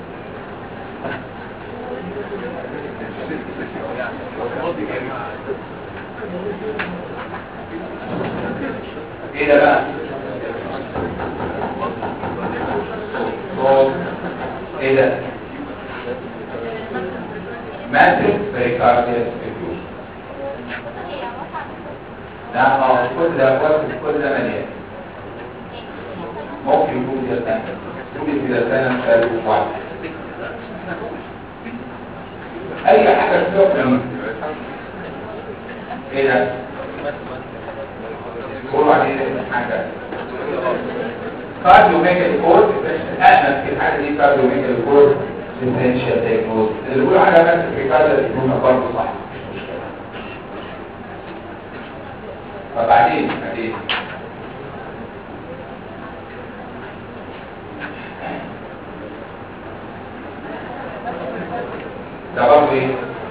ايه ده بقى صوت ايه ده ماتريك بريكارديال افيوجن لا اه كل ده كل ده مليان ممكن يكون كده ثاني يمكن كده ثاني مش واحد اي حاجه تفهم ايه ده قولوا عليه حاجه كارديو ميجال كورد احنا في الحاجه دي كارديو ميجال كورد ديفرنشال دايجنوز اللي بيقول على نفس الريكارد يكون برضه صح مش مشكله فبعدين بعدين ده برضه ايه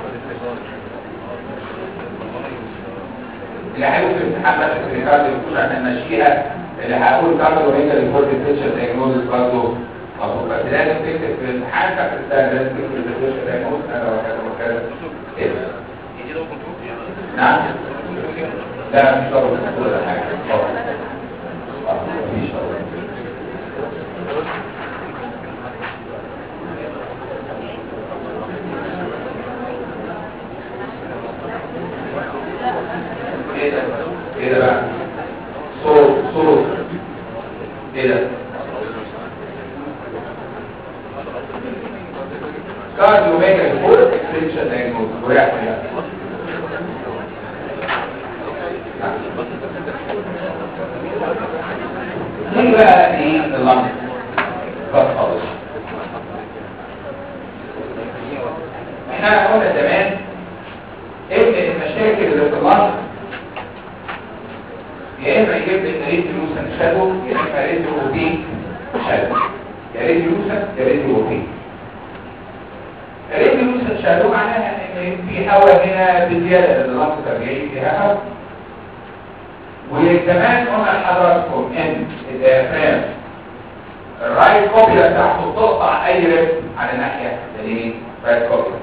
اللي هيقول في الامتحان بس في الريكارد يقول عشان نمشيها اللي هقول كارد ورينجر ريبورت ديفرنشال دايجنوز برضه مظبوط بس لازم تكتب في الامتحان بتاعت السنه لازم تكتب الديفرنشال دايجنوز كذا وكذا وكذا كده نعم لا مش ضروري ولا حاجه خالص. آه، مفيش ضروري. ايه ده ايه ده بقى صوت صوت ايه ده كارديو ميجا فور اكستنشن دايجنوز وراح يعني دي بقى ايه اللمس بس خالص احنا قلنا زمان ان المشاكل اللي في اللمس يا اما يجيب لي ريت لوسن شادو يا اما ريت اوبي شادو يا ريت لوسن يا ريت اوبي ريت لوسن شادو معناها ان في هواء هنا بزياده اللمس ترجعي فيها هواء وكمان قلنا لحضراتكم ان الديافرام الرايت كوبيلا بتاعته تقطع اي ريب على الناحيه اليمين رايت كوبيلا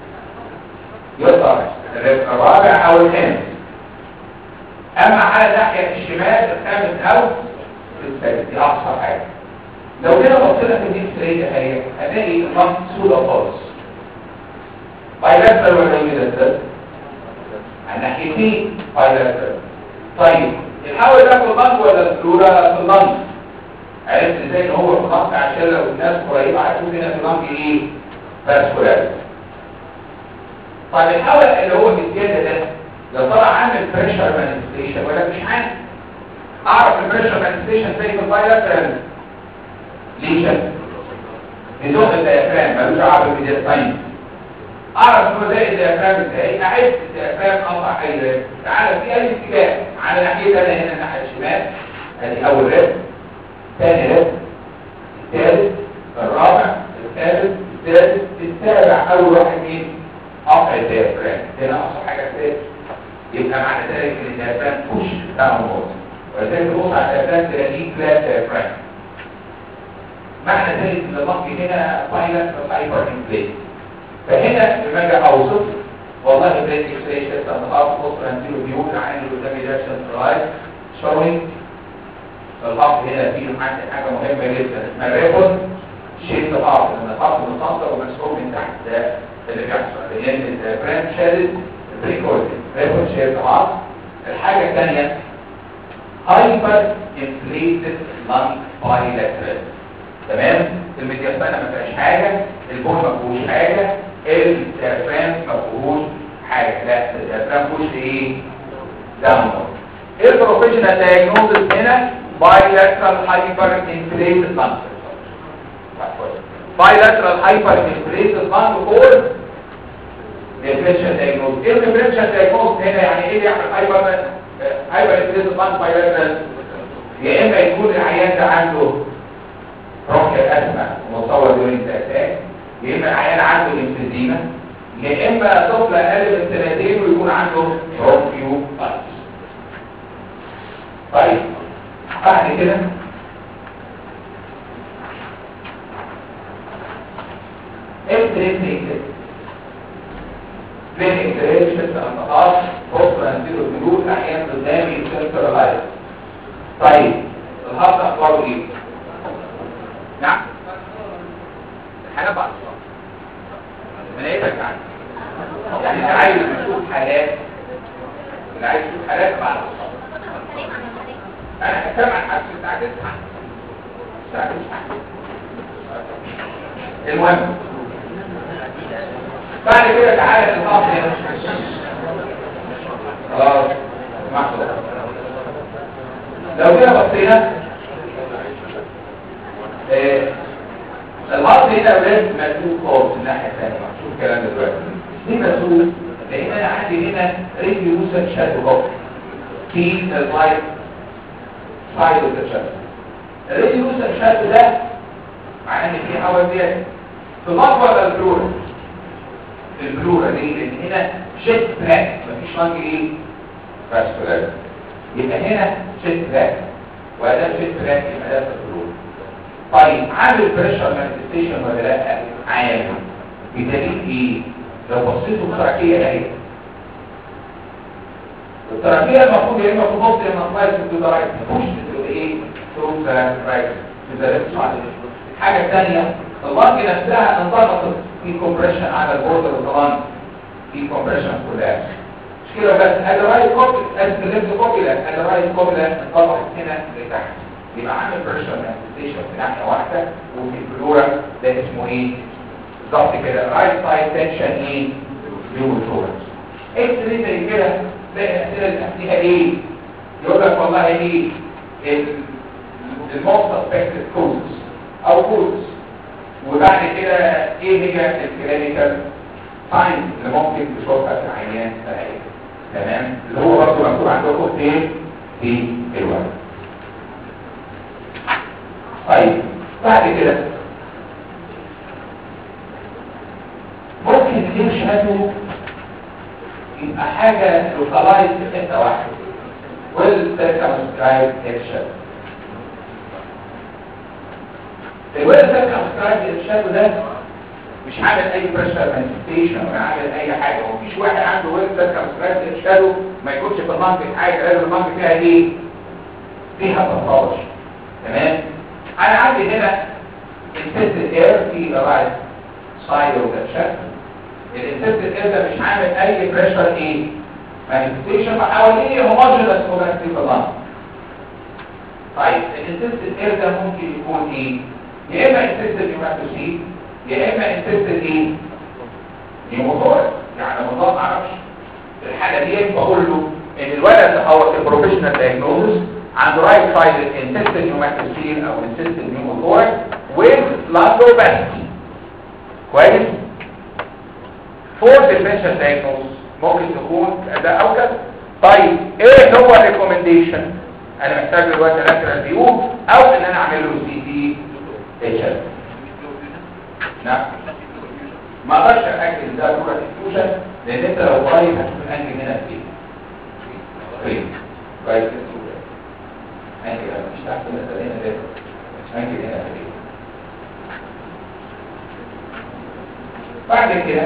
يقطع الريب الرابع او الخامس اما على الناحيه الشمال الخامس او السادس دي اقصى حاجه لو جينا بصينا في الاكس راي اهي هنلاقي النص سودا خالص بايلاترال ولا يونيلاترال على ناحيتين بايلاترال طيب الحول ده في اللنج ولا الفلورا في اللنج عرفت ازاي ان هو في اللنج عشان لو الناس قريبه هتشوف هنا في اللنج ايه فاسكولار طيب الحول اللي هو بالزياده ده ده طلع عامل بريشر مانيفستيشن ولا مش عارف اعرف البريشر مانيفستيشن زي في البايلاترال ليشن بيزق الديافرام ملوش علاقه بالديافرام اعرف هو زي الديافرام ازاي اعد الديافرام قطع اي ريب تعالى في اي اتجاه على ناحيه انا هنا الناحيه الشمال ادي اول ريب ثاني ريب الثالث الرابع الثالث الثالث السابع اول واحد مين قطع الديافرام هنا اقصى حاجه الثالث يبقى معنى ذلك ان الديافرام بوش داونورد ولذلك تبص على الديافرام تلاقيه فلات ديافرام معنى ذلك ان اللفظ هنا بايلات هايبر انفليت فهنا لما اجي اوصف والله بريد اكسري شيست اند هاف بص انتيرو فيو العين اللي قدامي ده سنترايز شوينج الهاف هنا فيه عندي حاجه مهمه جدا اسمها ريبون شيست هاف لان الهاف متصل ومسحوب من تحت ده اللي بيحصل لان البرام شادد بريكورد ريبون شيست هاف الحاجه الثانيه هايبر انفليتد لانج بايلاترال تمام الميدياستانا ما فيهاش حاجه البول ما فيهوش حاجه الديافرام ما فيهوش حاجه لا الديافرام فيهوش ايه داونورد ايه البروفيشنال دايجنوزس هنا بايلاترال هايبر انفليتد لانج بايلاترال هايبر انفليتد لانج فور ديفرنشال دايجنوز ايه الديفرنشال دايجنوز هنا يعني ايه يعمل هايبر هايبر انفليتد لانج بايلاترال يا اما يكون العيان ده عنده روحي الأسمى مصور دورين تأساك يا إما العيان عنده الانفزيمة يا إما طفل أقل من سنتين ويكون عنده روحيو بايس طيب بعد كده اكتريك بين اكتريك شفت انتقاط فصل انتيرو الجلود احيانا قدامي سنترلايز طيب الهارت اخباره ايه نعم الحالات بعد الصلاة من ايه يعني يعني اللي عايز يشوف حالات اللي عايز يشوف حالات بعد الصلاة انا هتكلم عن حاجة الساعة 9 الساعة 9 المهم بعد كده تعالى للخط هنا خلاص محصول لو كده بصينا الهارت هنا اولاد مسؤول خالص الناحيه الثانيه شوف الكلام ده دلوقتي ليه مسؤول لان انا عندي هنا ريديو يوسف شادو بوك في اللايت سايد اوف ذا شادو الريديو يوسف شادو ده معناه ان في هواء زياده في اللنج ولا البلورا البلورا ليه لان هنا شيت باك مفيش لنج ايه فاسكولار يبقى هنا شيت باك وده شيت باك يبقى ده في البلورا طيب عامل بريشر مانيفستيشن ولا لا عامل بدليل ايه لو بصيتوا التركيه اهي التركيه المفروض يا اما تبص يا اما تلاقي في الرايت تخش في ايه تروح ذا رايت في ذا ليفت سايد الحاجه الثانيه اللنج نفسها انضغطت في كومبريشن على البوردر اوف ذا لنج في كومبريشن كولابس مش كده بس ادي رايت كوبي ادي ليفت كوبي لا ادي رايت كوبي لا انضغطت هنا لتحت يبقى عامل بريشر مانيفستيشن في ناحيه واحده وفي البلورا ده اسمه ايه بالظبط كده رايت سايد تنشن ايه نيوروتوركس اكس ري زي كده تلاقي الاسئله اللي تحتيها ايه يقول لك والله ايه الموست سسبكتد كوزز او كوزز وبعد كده ايه هي الكلينيكال ساينز اللي ممكن تشوفها في عيان سعيد تمام اللي هو برضه مكتوب عندكم فين في الورق طيب بعد كده ممكن يشهدوا يبقى حاجة لوكالايز في حتة واحدة والسيركمسكرايب إرشاد الويل سيركمسكرايب إرشاد ده مش عامل أي بريشر مانيفستيشن ولا عامل أي حاجة ومفيش واحد عنده ويل سيركمسكرايب إرشاد ما يكونش في المنطق حاجة لازم المنطق فيها إيه؟ فيها باثولوجي تمام؟ انا عندي هنا انسيستد اير في الرايت سايد اوف ذا شست الانسيستد اير ده مش عامل اي بريشر ايه مانيفستيشن حواليه هوموجينس اوباستي في اللنج طيب الانسيستد اير ده ممكن يكون ايه يا اما انسيستد نيوماتوسيد يا اما انسيستد ايه نيوموتورس يعني ما ما اعرفش الحاله دي بقول له ان الولد هو في بروفيشنال دايجنوستس عنده رايت سايد انسيستد نيوماتوسيل او انسيستد نيوموتورس with lambopathy كويس فور ديفرنشال دايجنوز ممكن تكون ده او كده طيب ايه هو الريكومنديشن انا محتاج دلوقتي لاترال فيو او ان انا اعمل له سي تي اتش ال نعم ما اقدرش ااكد ده دورة انفيوجن لان انت لو قريب هتكون انجل هنا فين فين كويس انجل مش تحت مثلا هنا ده انجل هنا فين بعد كده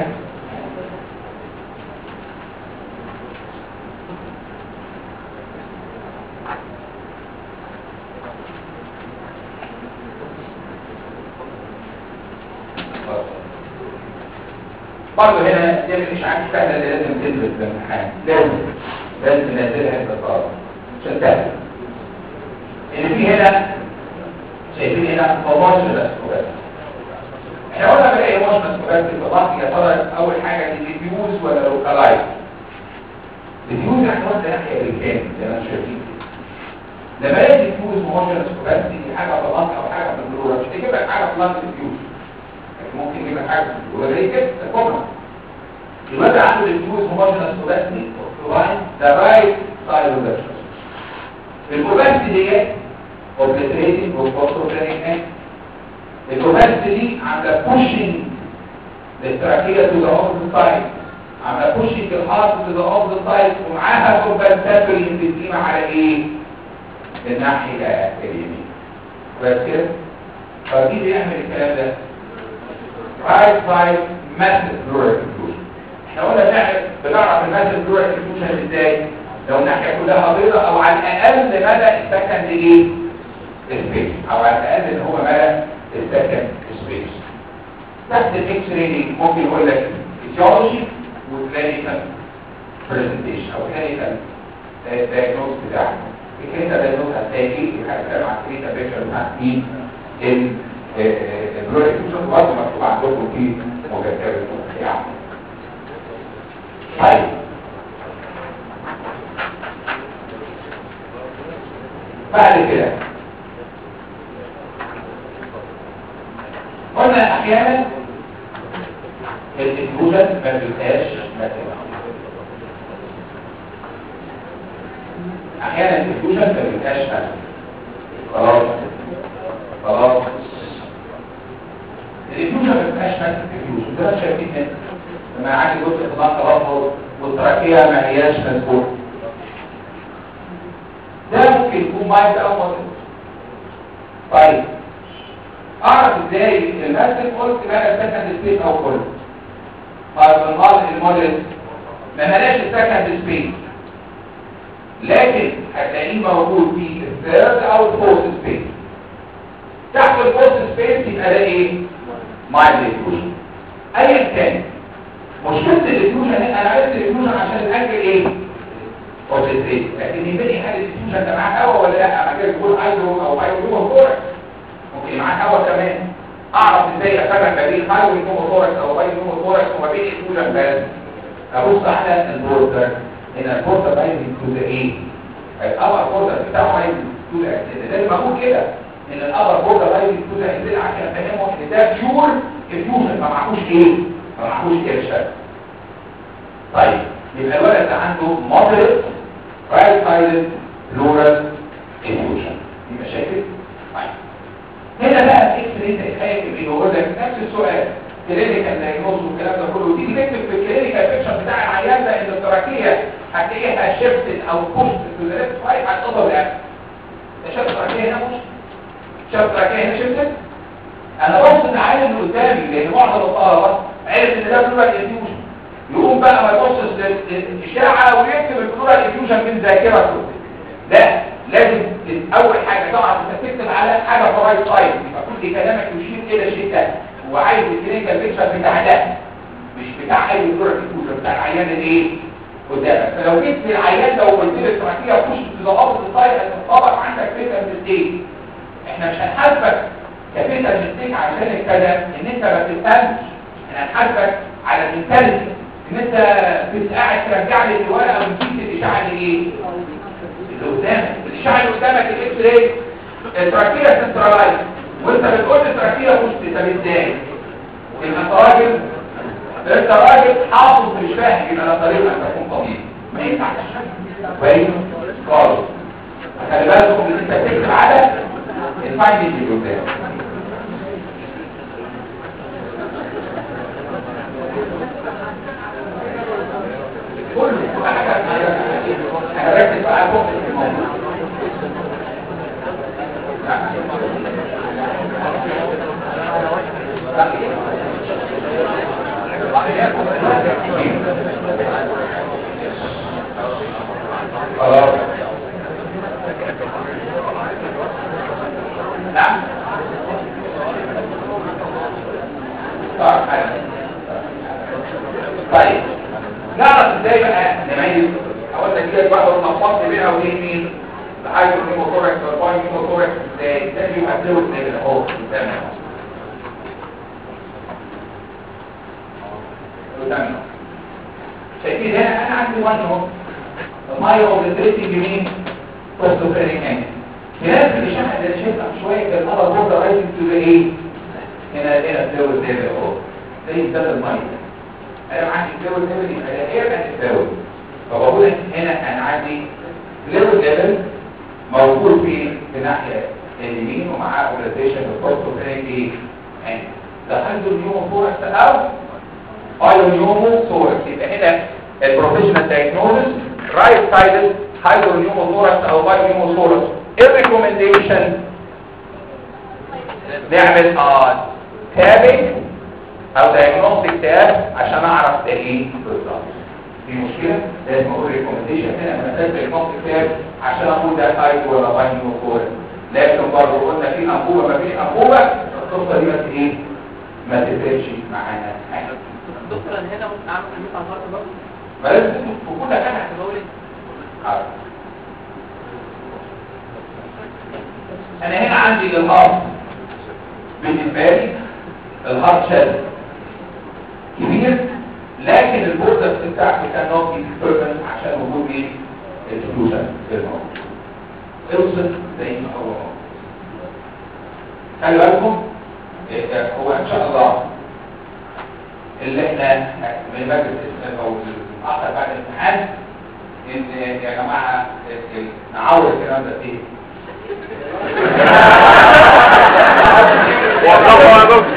برضه هنا دي مش عارف سهله اللي لازم تدرس في الامتحان لازم لازم ننزلها البطاقه عشان تهدى اللي في هنا شايفين هنا هوموجينس بس احنا قلنا بقى ايه هوموجينس بس في الضغط يا ترى اول حاجه دي ديفيوز ولا لوكالايز ديفيوز احنا قلنا ناحيه بالكامل زي ما انتم شايفين لما يجي ديفيوز هوموجينس بس دي حاجه في اللنج او حاجه في البلورا مش تجيب لك حاجه في اللنج ديفيوز ممكن يجيب لك حاجه وزي كده الكومن الواد عنده الفيوز هوموجينس اوباسيتي لاين ذا رايت سايد اوف ذا الاوباسيتي دي اوبليتريتنج وفوسفورينيك الاوباسيتي دي عامله بوشنج للتراكيه تو ذا اوبوزيت سايد عامله بوشنج الهارت تو ذا اوبوزيت سايد ومعاها كومبنساتوري انفيزيما على ايه؟ الناحيه اليمين بس كده فدي بيعمل الكلام ده right side massive pleural effusion احنا قلنا نعرف بنعرف الماسيف pleural effusion ازاي لو الناحيه كلها بيضة او على الاقل مدى السكند ايه سبيس او على الاقل ان هو مدى السكند سبيس تحت الاكس راي ممكن يقول لك فيسيولوجي وكلينيكال برزنتيشن او كلينيكال دايجنوز بتاعك الكلينيكال دايجنوز هتلاقي ايه هتكلم عن الكلينيكال بيكتشر بتاعت مين البلوري فيوجن برضه مكتوب عندكم في مذكره يعني طيب بعد كده قلنا احيانا الانفوجن ما بيبقاش مثلا احيانا الانفوجن ما بيبقاش مثلا خلاص خلاص الانفوجن ما بيبقاش مثلا الانفوجن ده شايفين هنا لما عندي جزء في ضغط رفض والتراكيه ما هياش مظبوط ده ممكن يكون مايند او مصر طيب اعرف ازاي المسك قلت بقى سكند سبيس او كله طيب المال الموديل ما ملاش السكند سبيس لكن هتلاقيه موجود في الثيرد او الفورث سبيس تحت الفورث سبيس يبقى ده ايه مايند ديفيوجن ايا كان مشكله الديفيوجن انا عرفت الديفيوجن عشان الاكل ايه اوبستريت لكن يبني حاله الديفيوجن ده معاه هوا ولا لا انا كده بقول هايدرو او هايدرو فوركس ممكن معاه هوا كمان اعرف ازاي افرق ما بين هايدرو نيموثوركس او هايدرو ثوركس وما بين الديفيوجن بس ابص على البوردر هنا البوردر باين تو ذا ايه الابر بوردر بتاعه باين تو ذا لازم اقول كده ان الابر بوردر باين تو ذا عشان افهمه ان ده بيور الفيوجن ما معهوش ايه ما معهوش ارشاد طيب يبقى الولد ده عنده moderate right sided pleural effusion دي مشاكل طيب هنا بقى الاكس راي تخيل اللي بيقول لك نفس السؤال كلينيكال دايجنوز والكلام ده كله تيجي تكتب في الكلينيكال بيكشر بتاع العيان ده ان التراكيه هتلاقيها شيفتد او بوست تو ذا ليفت سايد هتقدر يعني ده شاف التراكيه هنا مش شاف التراكيه هنا شيفتد انا ببص العيان اللي قدامي لان معظم الطلبه عرف ان ده بلورال انفيوجن يقوم بقى ما يبصش للاشاعه ويكتب البلورال انفيوجن من ذاكرته لا لازم اول حاجه طبعا انت تكتب على حاجه في رايت سايد يبقى كل كلامك يشير الى الشيء ده وعايز الكلينيكال بيكشر بتاع ده مش بتاع اي بلورال انفيوجن بتاع العيان الايه قدامك فلو جيت للعيان ده وقلت له التراكيه تخش في ضوابط السايد هتطبق عندك فكره مستيك احنا مش هنحاسبك كفكره مستيك عشان الكلام ان انت ما تفهمش احنا هنحاسبك على المنتاليتي ان انت بتقعد ترجع لي الورقه وتجيب الاشعه اللي ايه اللي قدامك الاشعه اللي قدامك الاكس راي التراكيه سنترالايز وانت بتقول التراكيه مش طب ازاي يبقى انت راجل انت راجل حافظ مش فاهم يبقى ده طريقه ان تكون طبيب ما ينفعش كويس خالص خلي بالكم ان انت بتكتب على الفايندنج اللي قدامك كله انا ركز بقى على فوق الموضوع خلاص نعم طيب نعرف ازاي بقى نميز اقول لك كده بقى ونفصل بينها وبين مين الهايدرو نيموثوركس والباي نيموثوركس ازاي ده بيمثلوا ازاي كده اهو قدامنا قدامنا شايفين هنا انا عندي وان اهو المايه اوبليتريتنج مين بوستوفيريك انجل خلاف اللي شرح اللي شايفها شويه كان الابر بورد رايزنج تو ذا ايه هنا هنا فلويد ليفل اهو زي ده المايه انا عندي فلويد ليفل يبقى ده ايه بقى فلويد فبقول هنا انا عندي فلويد ليفل موجود في في ناحيه اليمين ومعاه اوبليتريشن بوستوفيريك ايه انجل ده عنده نيومو فوركس او ايونيومو ثوركس يبقى هنا البروفيشنال دايجنوزس رايت سايدد هايدرونيومو ثوركس او بايونيومو ثوركس الريكومنديشن نعمل اه تابنج او دايجنوستيك تاب عشان اعرف ده ايه بالظبط في مشكله لازم اقول ريكومنديشن هنا انا محتاج دايجنوستيك تاب عشان اقول ده هايد ولا بايونيومو ثوركس لكن برضه قلنا في انبوبه ما فيش انبوبه القصه دي بس ايه ما تفرقش معانا حاجه دكتور انا هنا ممكن اعمل كميه على الهارت برضه ما لازم تكون في كل حاجه بقول ايه عارف. انا هنا عندي الهارت بالنسبه لي الهارت شد كبير لكن البوردر بتاعته كان نوت ديستربنس عشان وجود ايه الفلوشن في الموضوع اوصل زي ما هو خلي بالكم إيه، هو ان شاء الله اللي احنا بنمارس او الاخر بعد الامتحان ان يا جماعه ال- نعوض الكلام ده فيه وقفوا يا دكتور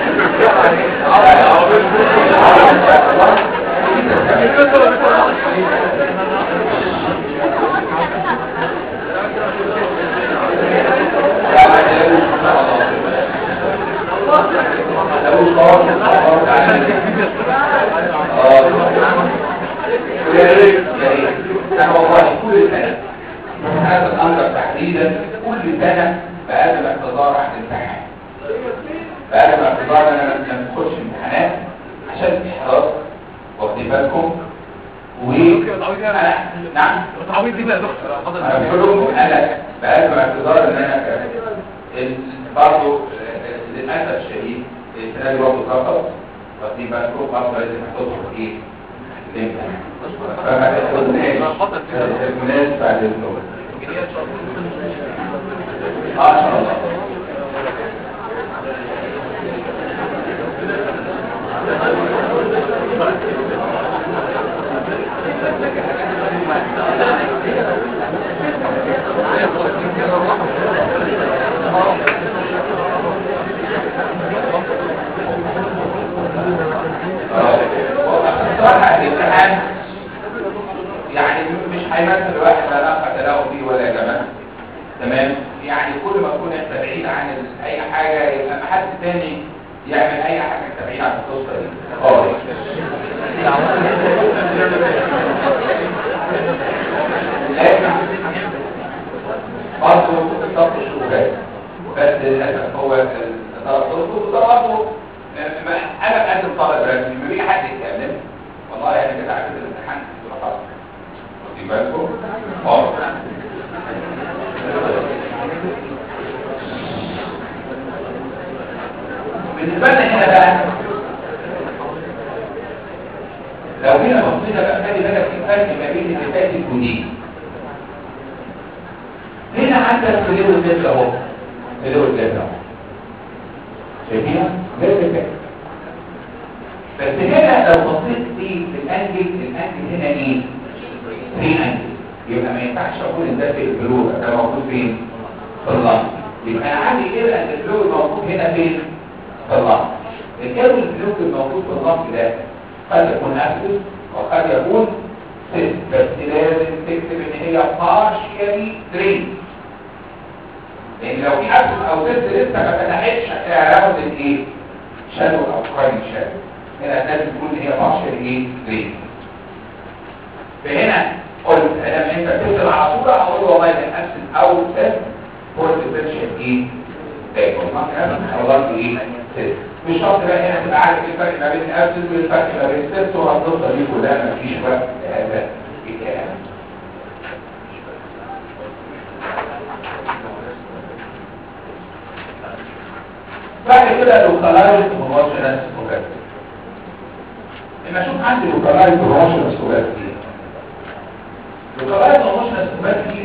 ويا ريت يا ريت انا والله كل سنه هذا الامر تحديدا كل سنه بقدم اعتذار عن الامتحان بقدم اعتذار ان انا لما اخش امتحانات عشان احراز واخدين بالكم و انا نعم تعويض دي بقى يا دكتور حاضر انا بقول لكم انا بقدم اعتذار ان انا ال- برضه للاسف الشديد السنه دي برضه سقط واخدين بالكم برضه لازم هتدخل ايه الامتحان فما تاخدناش الناس بعد النوم اه ان شاء الله صراحة الامتحان يعني مش هيمثل واحد لا نفع له فيه ولا جمال تمام يعني كل ما تكون انت بعيد عن ال- اي حاجة يبقى ما حد تاني يعمل اي حاجة انت بعيد عن القصة دي خالص لكن برضه بالضبط الشغلات بس للاسف هو الطلب صوته وده برضه ما- انا بقدم طلب رسمي لما بيجي حد يتكلم والله انا كده عارف الامتحان في خلاص واخدين بالكم؟ اه بالنسبه لنا هنا بقى لو جينا بصينا بقى خلي بالك في فرق ما بين اللي فاتت ودي هنا عندك فليو الجسم اهو فليو الجسم اهو شايفينها؟ غير كده بس هنا لو بصيت في في الانجل الانجل هنا ايه؟ 3 انجل يبقى ما ينفعش اقول ان ده في البلوغ ده موجود فين؟ في اللنج يبقى انا عندي كده ان البلوغ موجود هنا فين؟ في اللنج الجو البلوغ الموجود في اللنج ده قد يكون اسيد وقد يكون سيس بس لازم تكتب ان هي partially drained لان لو في اسيد او سيس لسه ما فتحتش هتلاقي راوند الايه؟ شادو او كراين شادو هنا لازم تقول ان هي partially ايه؟ drained فهنا قلت لما انت تكتب على صوره اقول والله ده اسيد او سيس هو الديفرنشال ايه؟ تاكل ما كان او ايه؟ سيس مش شرط بقى هنا تبقى عارف ايه الفرق ما بين الاسيد والفرق ما بين السيس والقصه دي كلها ما فيش وقت لهذا الكلام بعد كده لوكالايز هوموجينس اوجاتي لما اشوف عندي لوكالايز هوموجينس اوجاتي لوكالايز هوموجينس اوجاتي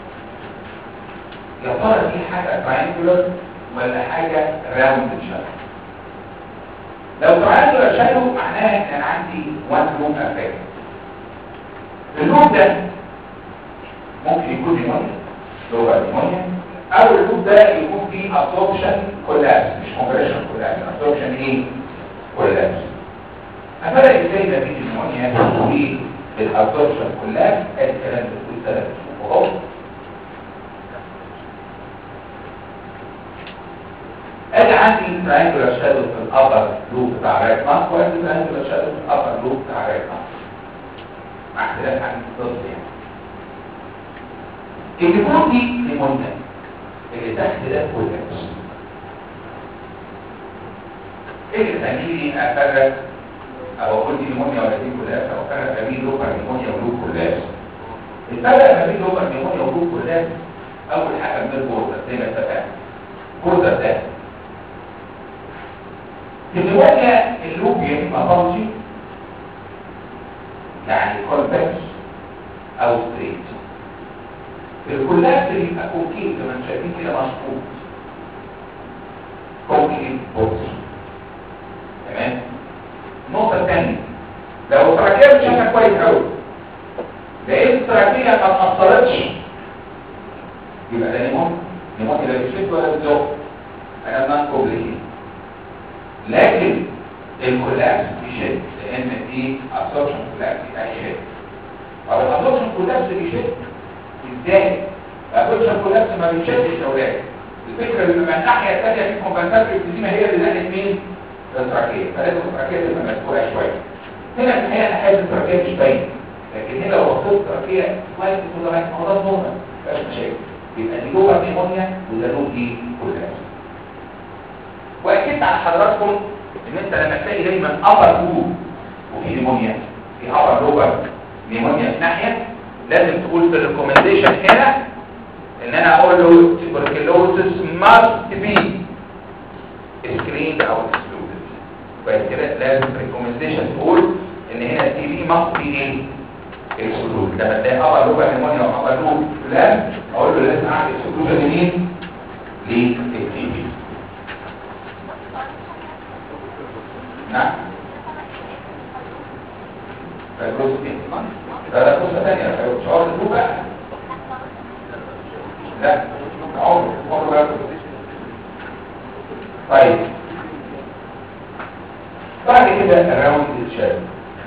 يا ترى دي حاجه تراينجولار ولا حاجه راوند شكل لو تراينجولار شكله معناها ان انا عندي وان لوب افكت اللوب ده ممكن يكون نيمونيا لغه نيمونيا او اللوب ده يكون فيه absorption كولابس مش compression كولابس absorption ايه كولابس افرق ازاي ما بين النيمونيا والابسوربشن كولابس ادي الكلام اللي بتقول ثلاث وهو ادي عندي triangular shadow في الابر لوب بتاع رايت ماسك وادي triangular shadow في الابر لوب بتاع رايت ماسك مع اختلاف عن الضغط يعني اللي فوق دي نيمونيا اللي تحت ده كولابس ايه اللي تخليني افرق او اقول دي نيمونيا ولا دي كولابس او افرق ما بين لوبر نيمونيا ولوب كولابس الفرق ما بين لوبر نيمونيا ولوب كولابس اول حاجه من البوردر زي ما اتفقنا بوردر ده في النيمونيا اللوب يا اما بلجي يعني كونفكس او ستريت الكولابس بيبقى كونكيف زي ما انتم شايفين كده مظبوط كونكيف بوكس تمام النقطة الثانية لو التراكية مش شايفها كويس قوي لقيت التراكية ما اتأثرتش يبقى ده نيمون نيمون لا بيشد ولا بيزق انا نان كومبليكيت لكن الكولابس بيشد لان دي ابسوربشن كولابس يبقى يشد طب الابسوربشن كولابس بيشد ازاي؟ الابسوربشن كولابس ما بيشدش يا اولاد الفكره ان من الناحيه الثانيه في كومبنساتوري اكزيما هي اللي نقلت مين؟ التراكيه فلازم التراكيه تبقى مسؤوله شويه هنا في الحقيقه ناحيه التراكيه مش باين لكن هنا لو بصيت التراكيه كويس تقول لك هو ده نورمال مفيش مشاكل يبقى دي جوه نيمونيا وده له دي كولابس واكدت على حضراتكم ان انت لما تلاقي دايما ابر جروب وفي نيمونيا في ابر لوبر نيمونيا في ناحيه لازم تقول في الريكومنديشن هنا ان انا اقول له tuberculosis must be screened او excluded بس كده لازم في الريكومنديشن تقول ان هنا التي بي must be ايه excluded لما تلاقي ابر لوبر نيمونيا وابر لوب فلان اقول له لازم اعمل exclusion لمين؟ للتي بي نعم فيبروز ايه ده ده قصه ثانيه فيبروز شعور الدوب بقى لا عمر عمر بقى طيب بعد كده الراوند الشاب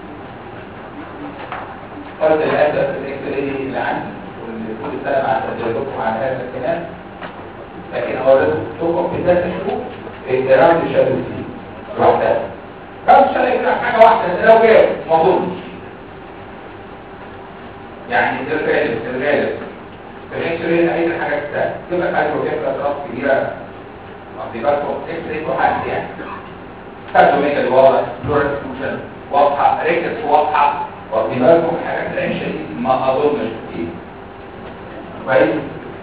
قلت للاسف الاكس راي اللي عندي واللي كل سنه مع تجربتكم على هذا الكلام لكن اوريكم في ثلاث شهور الراوند الشاب دي لوحدها بس شرع يقول لك حاجه واحده لو جاب ما اظنش يعني الغالب الغالب الاكس راي هي الحاجات الثانيه تبقى حاجه وكيف اطراف كبيره واخدي بالكم اكس راي واحد يعني خدوا ميجا واضح فلورال فيوجن واضحه ريكس واضحه واخدي بالكم الحاجات العيشه دي ما اظنش كتير كويس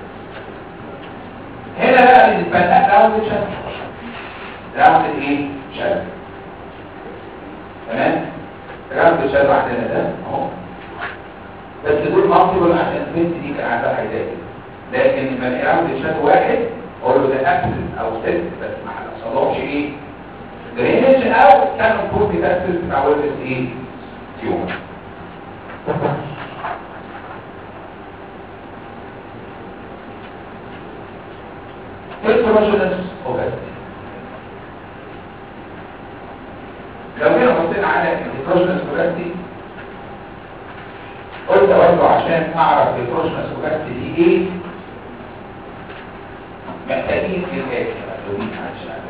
هنا بقى بالنسبه لنا راوند شد راوند ايه شد تمام راوند الشد عندنا ده اهو بس دول مالتيبل عشان البنت دي كان عندها حاجات لكن لما راوند الشد واحد اقول له ده ابسنت او ست بس ما حصلهمش ايه درينج او كان المفروض يتأسس مع ويلنس ايه تيومر heterogeneous obesity لو جينا بصينا على الهيتروجينس obesity قلت برضه عشان اعرف الهيتروجينس obesity دي ايه محتاجين للآتي مقلوبين عشان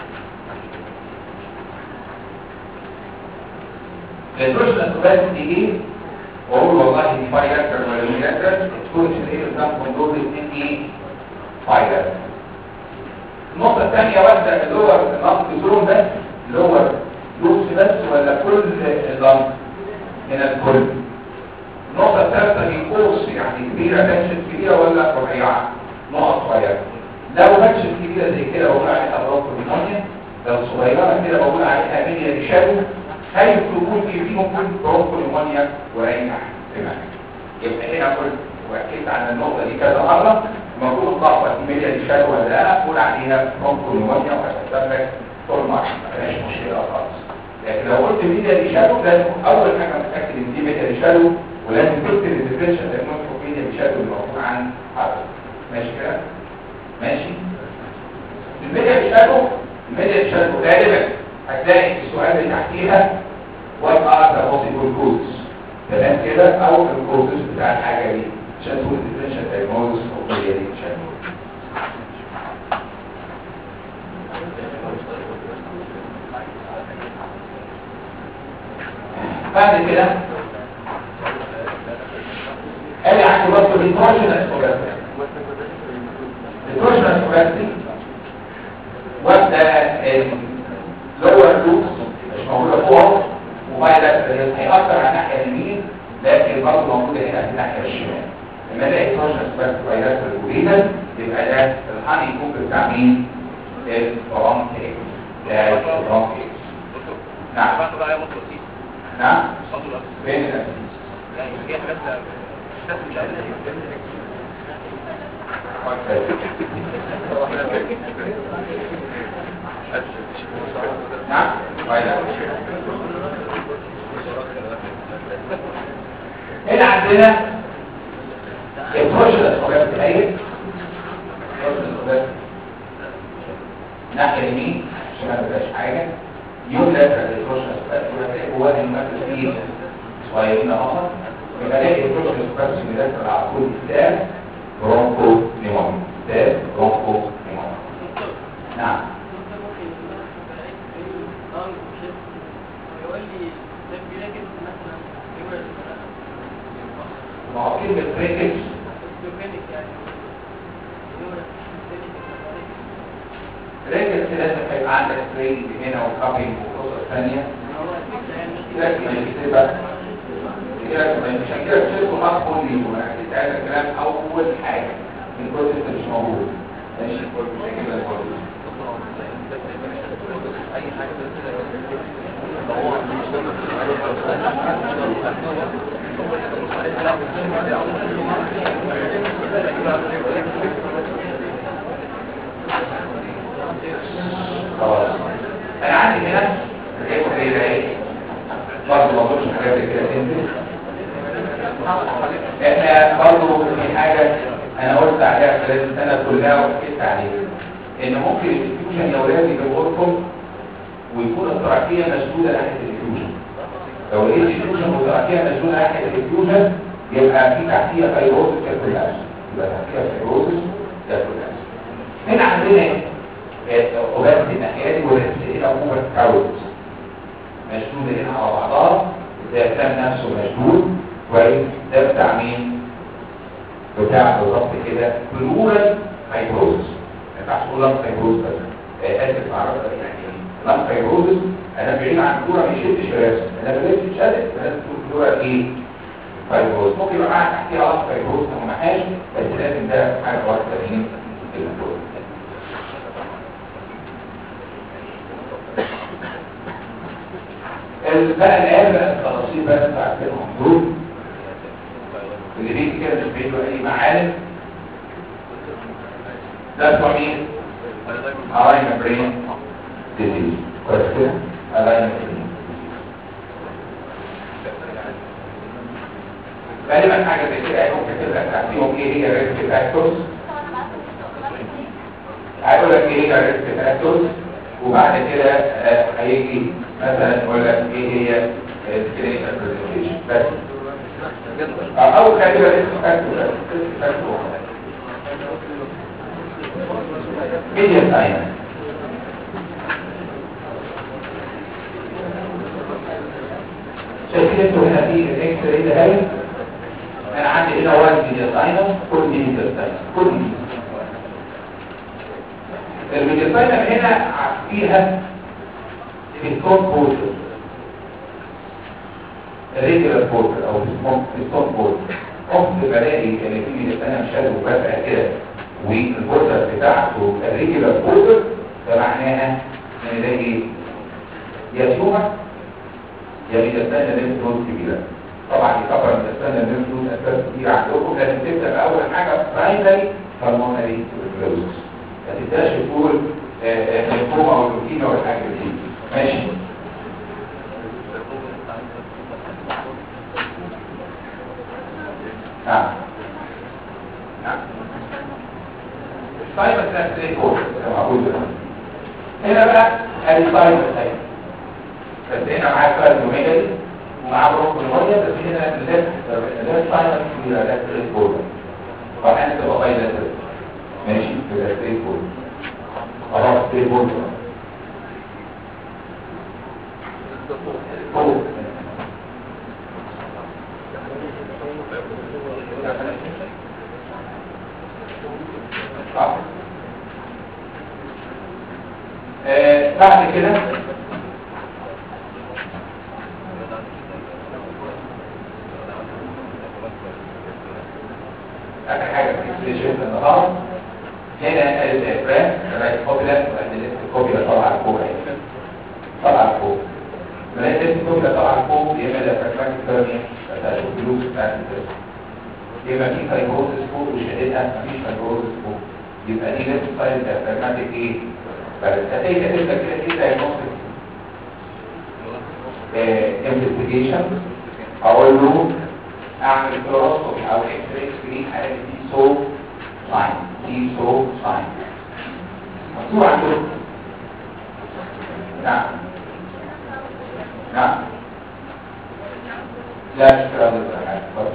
الهيتروجينس obesity دي ايه واقول والله دي بايلاترال ولا يونيلاترال تكون الايه قدامكم دول الاثنين ايه بايلاترال النقطة الثانية واحدة اللي هو النقط زون بس اللي هو لوس بس ولا كل اللنق هنا الكل النقطة الثالثة دي قوس يعني كبيرة بنشن كبيرة ولا رفيعة نقط صغيرة لو بنشن كبيرة زي كده بقول عليها ضغط نيمونيا لو صغيرة كده بقول عليها ميديا ريشادو هاي الفلوبول دي فيهم كل برونكو نيمونيا ورينح تمام يبقى هنا كل واكدت عن النقطة دي كذا مرة المفروض ضغط ميديا ريشادو ولا لا اقول عليها برونكو نيمونيا وهتسمى لك فول مارك مفيش مشكلة خالص لكن لو قلت ميديا ريشادو لازم اول حاجه متاكد ان دي ميديا ريشادو ولازم تكتب الديفرنشال دايجنوستيك ميديا ريشادو الموجود عن حضرتك ماشي كده ماشي الميديا ريشادو الميديا ريشادو غالبا هتلاقي السؤال اللي تحتيها وات ار ذا possible causes تمام كده او الكوزز بتاع الحاجه دي عشان تقول الديفرنشال دايجنوستيك اوف ميديا ريشادو بعد كده قال لي عندي برضه الهيتروجينس اوباسيتي الهيتروجينس اوباسيتي وابدا اللور لوكس مش موجوده فوق وبعد هيأثر على الناحيه اليمين لكن برضه موجوده هنا في الناحيه الشمال لما الاقي هيتروجينس اوباسيتي فيروس الكورينا يبقى ده الهاني كوب بتاع مين؟ البرونكيت ده البرونكيت نعم نعم فين الأساس يعني هي حاجات لا مش عارف نعم فايدة هنا عندنا الفرش الاسباب تخيل فرش الاسباب ناحية اليمين عشان ما تبقاش حاجة يوم لا الفرش الاسباب وهتلاقي جواها المركز فيه صغيرين اهو يبقى الاقي الفرش الاسباب سيميلاتر على طول قدام برونكو نيمون قدام برونكو نيمون نعم ما هو كلمة بريكس بريكس لازم هيبقى عندك تريد هنا وكابينج وقصص ثانية لكن ما يكتبها كده عشان كده بتشوفوا خط كل يوم انا حكيت هذا الكلام اول حاجة من البروسيس مش موجود ماشي مش كده البروسيس اي حاجه خلاص انا عندي هنا ايه ايه ايه برضه ما اقولش حاجات زي كده تنزل احنا برضه في حاجه انا قلت عليها خلال السنه كلها وحكيت عليها ان ممكن الانفيوجن يا ولاد يجيبهم ويكون التراكيه مسدوده ناحيه الانفيوجن لو لقيت الانفيوجن والتراكيه مسدوده ناحيه الانفيوجن يبقى في تحتيها فيروزس كالكولاس يبقى تحتيها فيروزس كالكولاس هنا عندنا أوبات الناحية دي والرسائل أبوبة كاروت مشدودة هنا على بعضها الديافرام نفسه مشدود كويس ده بتاع مين؟ بتاع بالظبط كده بلورال فايبروزس ما ينفعش تقول لام فايبروز بس آه، اسف معرفة يعني لام فايبروزس انا بعيد عن الدورة ما يشدش راسم انا بلاقي شدت لازم تقول الدورة ايه؟ فايبروز ممكن يبقى معاك تحتيها لام فايبروز او محاش بس لازم ده حاجة واحدة من الدورة ال- بقى الآن بقى التفاصيل بقى بتاعت المحدود اللي بيجي كده مش بيدوا أي معالم ده اسمه مين؟ ألاين برين ديزيز كويس كده؟ ألاين برين غالبا حاجة زي كده ممكن تبقى تحتيهم ايه هي الريسك فاكتورز هيقول لك ايه هي الريسك فاكتورز وبعد كده آه، هيجي مثلا يقول لك ايه هي الكلينيكال برزنتيشن بس آه، او خلينا ريسك فاكتور ريسك فاكتور ميديا ساينس شايفين انتوا هنا في الاكس راي ده هاي انا عندي هنا واحد ميديا ساينس كل ميديا ساينس كل ميديا الميديساينر هنا فيها الستون بوتر الريجولار بوتر او الستون بوتر قمت بلاقي ان في ميديساينر مش قادر وبسع كده والبوتر بتاعته الريجولار بوتر ده معناها ان ده ايه؟ يا سومة يا ميديساينر ليمف نود كبيرة طبعا يكبر ميديساينر ليمف نود اساس كبير عندكم لازم تبدا باول حاجه برايمري بالمونري تيوبروزس ما تبداش تقول الكوما والروتينا والحاجات دي ماشي نعم نعم السايبر ده زي كود موجود هنا بقى ادي السايبر سايبر بس هنا معاه كارديوميجالي ومعاه بروكولوميا بس هنا الليفت الليفت سايبر كبيره ده زي كود فاحنا تبقى بايده ماشي كده زي كود خلاص زي كود فوق صح. آه، بعد كده اخر حاجه في الاكسبريشن النهارده هنا الديافرام رايت كوبيلا وادي الكوبيلا طالعه لفوق اهي طالعه لفوق لما لقيت الكوبيلا طالعه لفوق يا اما الافراكتيك ثيرميا بتاعت الفلوس بتاعت الفلوس يبقى في فايبروزس فوق وشهادتها مفيش فايبروزس فوق يبقى دي ليفت سايد ديافراجماتيك ايه فالنتائج هتبقى كده ايه diagnostic انفستيجيشن اقول له اعمل فلوروسكوبي او اكس راي سكرين الاقي دي سو ساين دي سو ساين مكتوب عندكم نعم نعم لا شكرا لك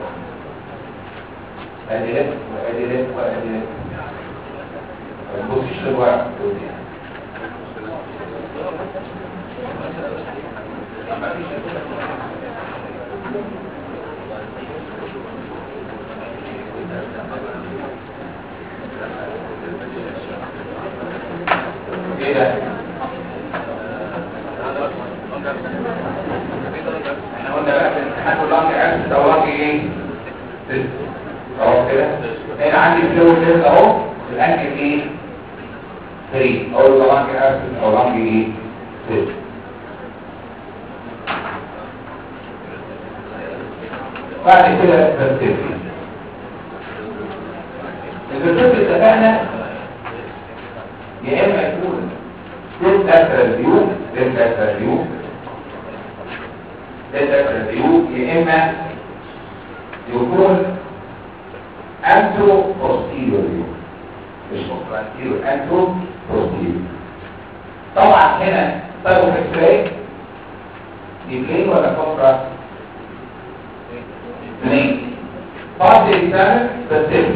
ادي لك وادي لك وادي لك ما تبصش للورق دول يعني ايه ده؟ احنا قلنا بقى في الامتحان واللانج عرفت ده لانج ايه؟ ست. اهو كده هنا عندي فلو تيست اهو الانجل ايه؟ 3 اقول ده لانج عرفت او لانج ايه؟ ست. بعد كده بكتيريا البكتيريا اتفقنا يا اما يكون ديت اكتر فيو ديت اكتر فيو ديت اكتر فيو يا اما يكون انترو بوستيريور فيو مش بوستيريور انترو بوستيريور طبعا هنا طيب اكس راي دي بلين ولا كونترا اثنين بعض الإنسان بتسمي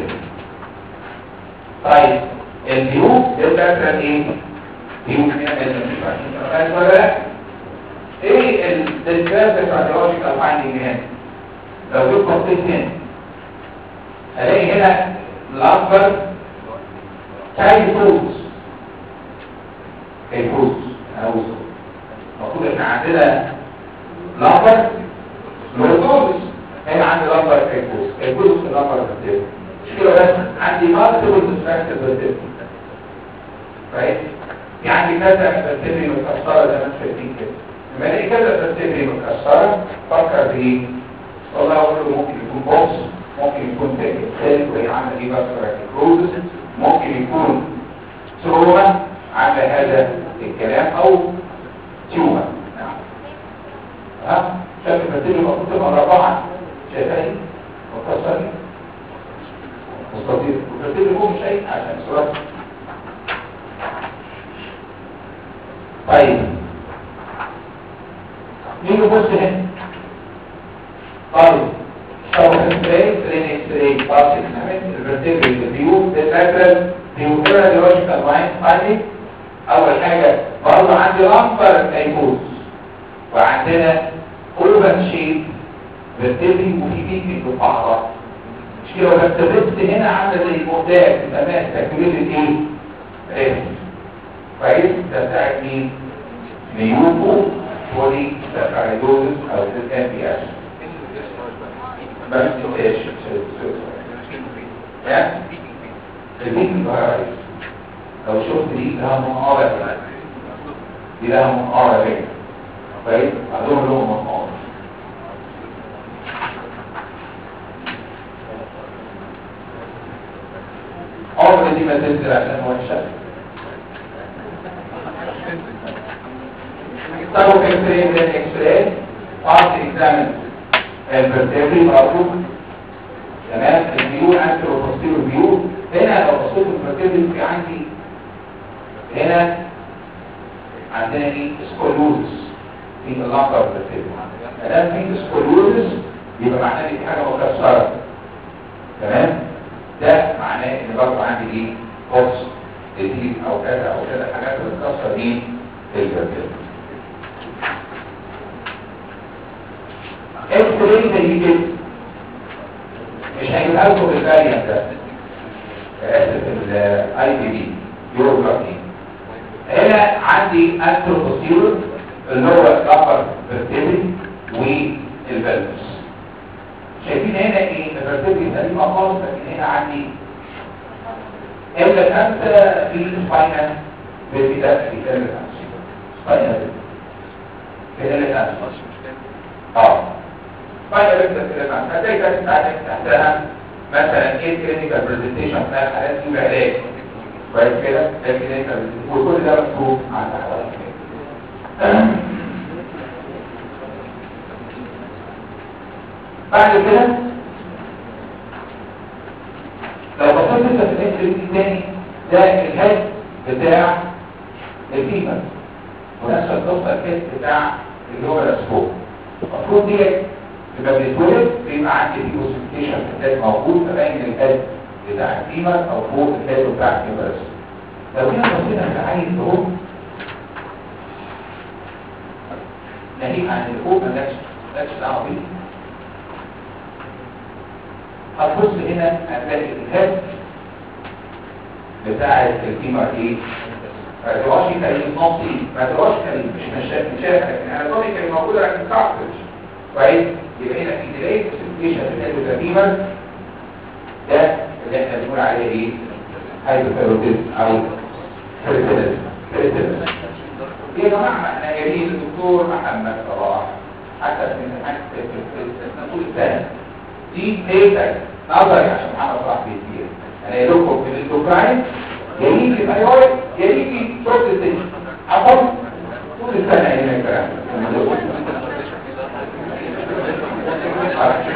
طيب الفيو يبقى مثلا ايه فيو من ولا ايه الديسكريبت بتاع الجيولوجيكال فايندنج هنا لو جيت بصيت هنا الاقي هنا الاكبر تاي فروتس تاي فروتس المفروض احنا عندنا الاكبر لوتوزس هنا عندي لمبر كيكوز كيكوز في اللمبر الكتير مش كده بس عندي مالتيبل ديستراكتد بالتيب رايت في عندي كذا بالتيبري متكسره زي ما انتم شايفين كده لما الاقي كذا بالتيبري متكسره فكر بايه والله اقول له ممكن يكون بوكس ممكن يكون تاكل ثالث وهي عامله ايه بس كيكوز ممكن يكون تروما عامله هذا الكلام او تيومر نعم ها شايف البكتيريا المفروض تبقى مربعه شايفين مكسرين مستطيل البكتيريا هو مش اي عشان سؤال طيب نيجي نبص هنا طيب طب اكس-راي سرين اكس-راي باس اكزامين الفرتيبري فيو ديتاكرال فيو ايراديولوجيكال لاين فايندينج اول حاجه برضه عندي لامبر كايكوز وعندنا اوبن شيب فيرتيبري وفي بيك وفقرة مش كده بس الريست هنا عامله زي المقدار تمام تكوين ايه؟ ريست كويس ده بتاع مين؟ ميوكو بولي سكاردوزس او الان بي اس ما بتنساش ها؟ البيك الفيروس لو شفت دي لها منقارة دي لها منقارة كده كويس؟ عندهم لهم منقارة عمر دي ما تنزل عشان وحشة طلبوا اكس-راي من الاكس-راي قعدت اكزامن الفرتيبري مربوط تمام الفيو انترو بوستيرو فيو هنا لو بصيت الفرتيبري في عندي هنا عندنا ايه سكولوزس في اللمبر الفرتيبري ما في سكولوزس يبقى معناه ان في حاجه مكسره تمام ده معناه ان برضه عندي ايه بوكس جديد او كذا او كذا حاجات بتكسر مين الجلد اكس راي زي كده مش هيجيبها لكم بالفاريانت ده اسف الاي بي بي يوروجرافي هنا عندي انتروبوستيرور اللي هو الابر فيرتيبري والبلبس شايفين هنا ايه الفيرتيبري سليمه خالص لكن هنا عندي الا خمسه في السباينال في ده في ال خمسه سباينال في ال خمسه اه سباينال في ال خمسه هتلاقي ده تحتها مثلا ايه كلينيكال برزنتيشن بتاع الحالات دي بعلاج كويس كده ده كده وكل ده مكتوب على الحوالي بعد كده لو بصيت انت في الانتر دي تاني ده الهيد بتاع الفيمر ونفس القصه الهيد بتاع اللي هو الاسبوع المفروض دي يبقى بيتولد بيبقى عندي في اوسيفيكيشن في الهيد موجود فباين الهيد بتاع الفيمر او فوق الهيد بتاع الفيمر لو جينا بصينا في العين اهو ناهيك عن الفوق مالكش مالكش دعوه بيه هتبص هنا هتلاقي الهيد بتاع الفيمر ايه ما تبقاش كريم نصي ما تبقاش كريم مش مش مش لكن اناتوميكالي موجوده لكن كارتج كويس يبقى هنا في ديلي كوسيفيكيشن في الفيمر ده اللي احنا بنقول عليه ايه هايبوثيروتيزم او فريتيزم فريتيزم يا جماعه احنا جايين الدكتور محمد صلاح حتى في امتحان طول السنه دي ديتا نظري عشان محمد صلاح بيدير انا قايل لكم في الاندوكراين جايين لي ثايرويد جايين لي شورت ستيج حفظ طول السنه هنا الكلام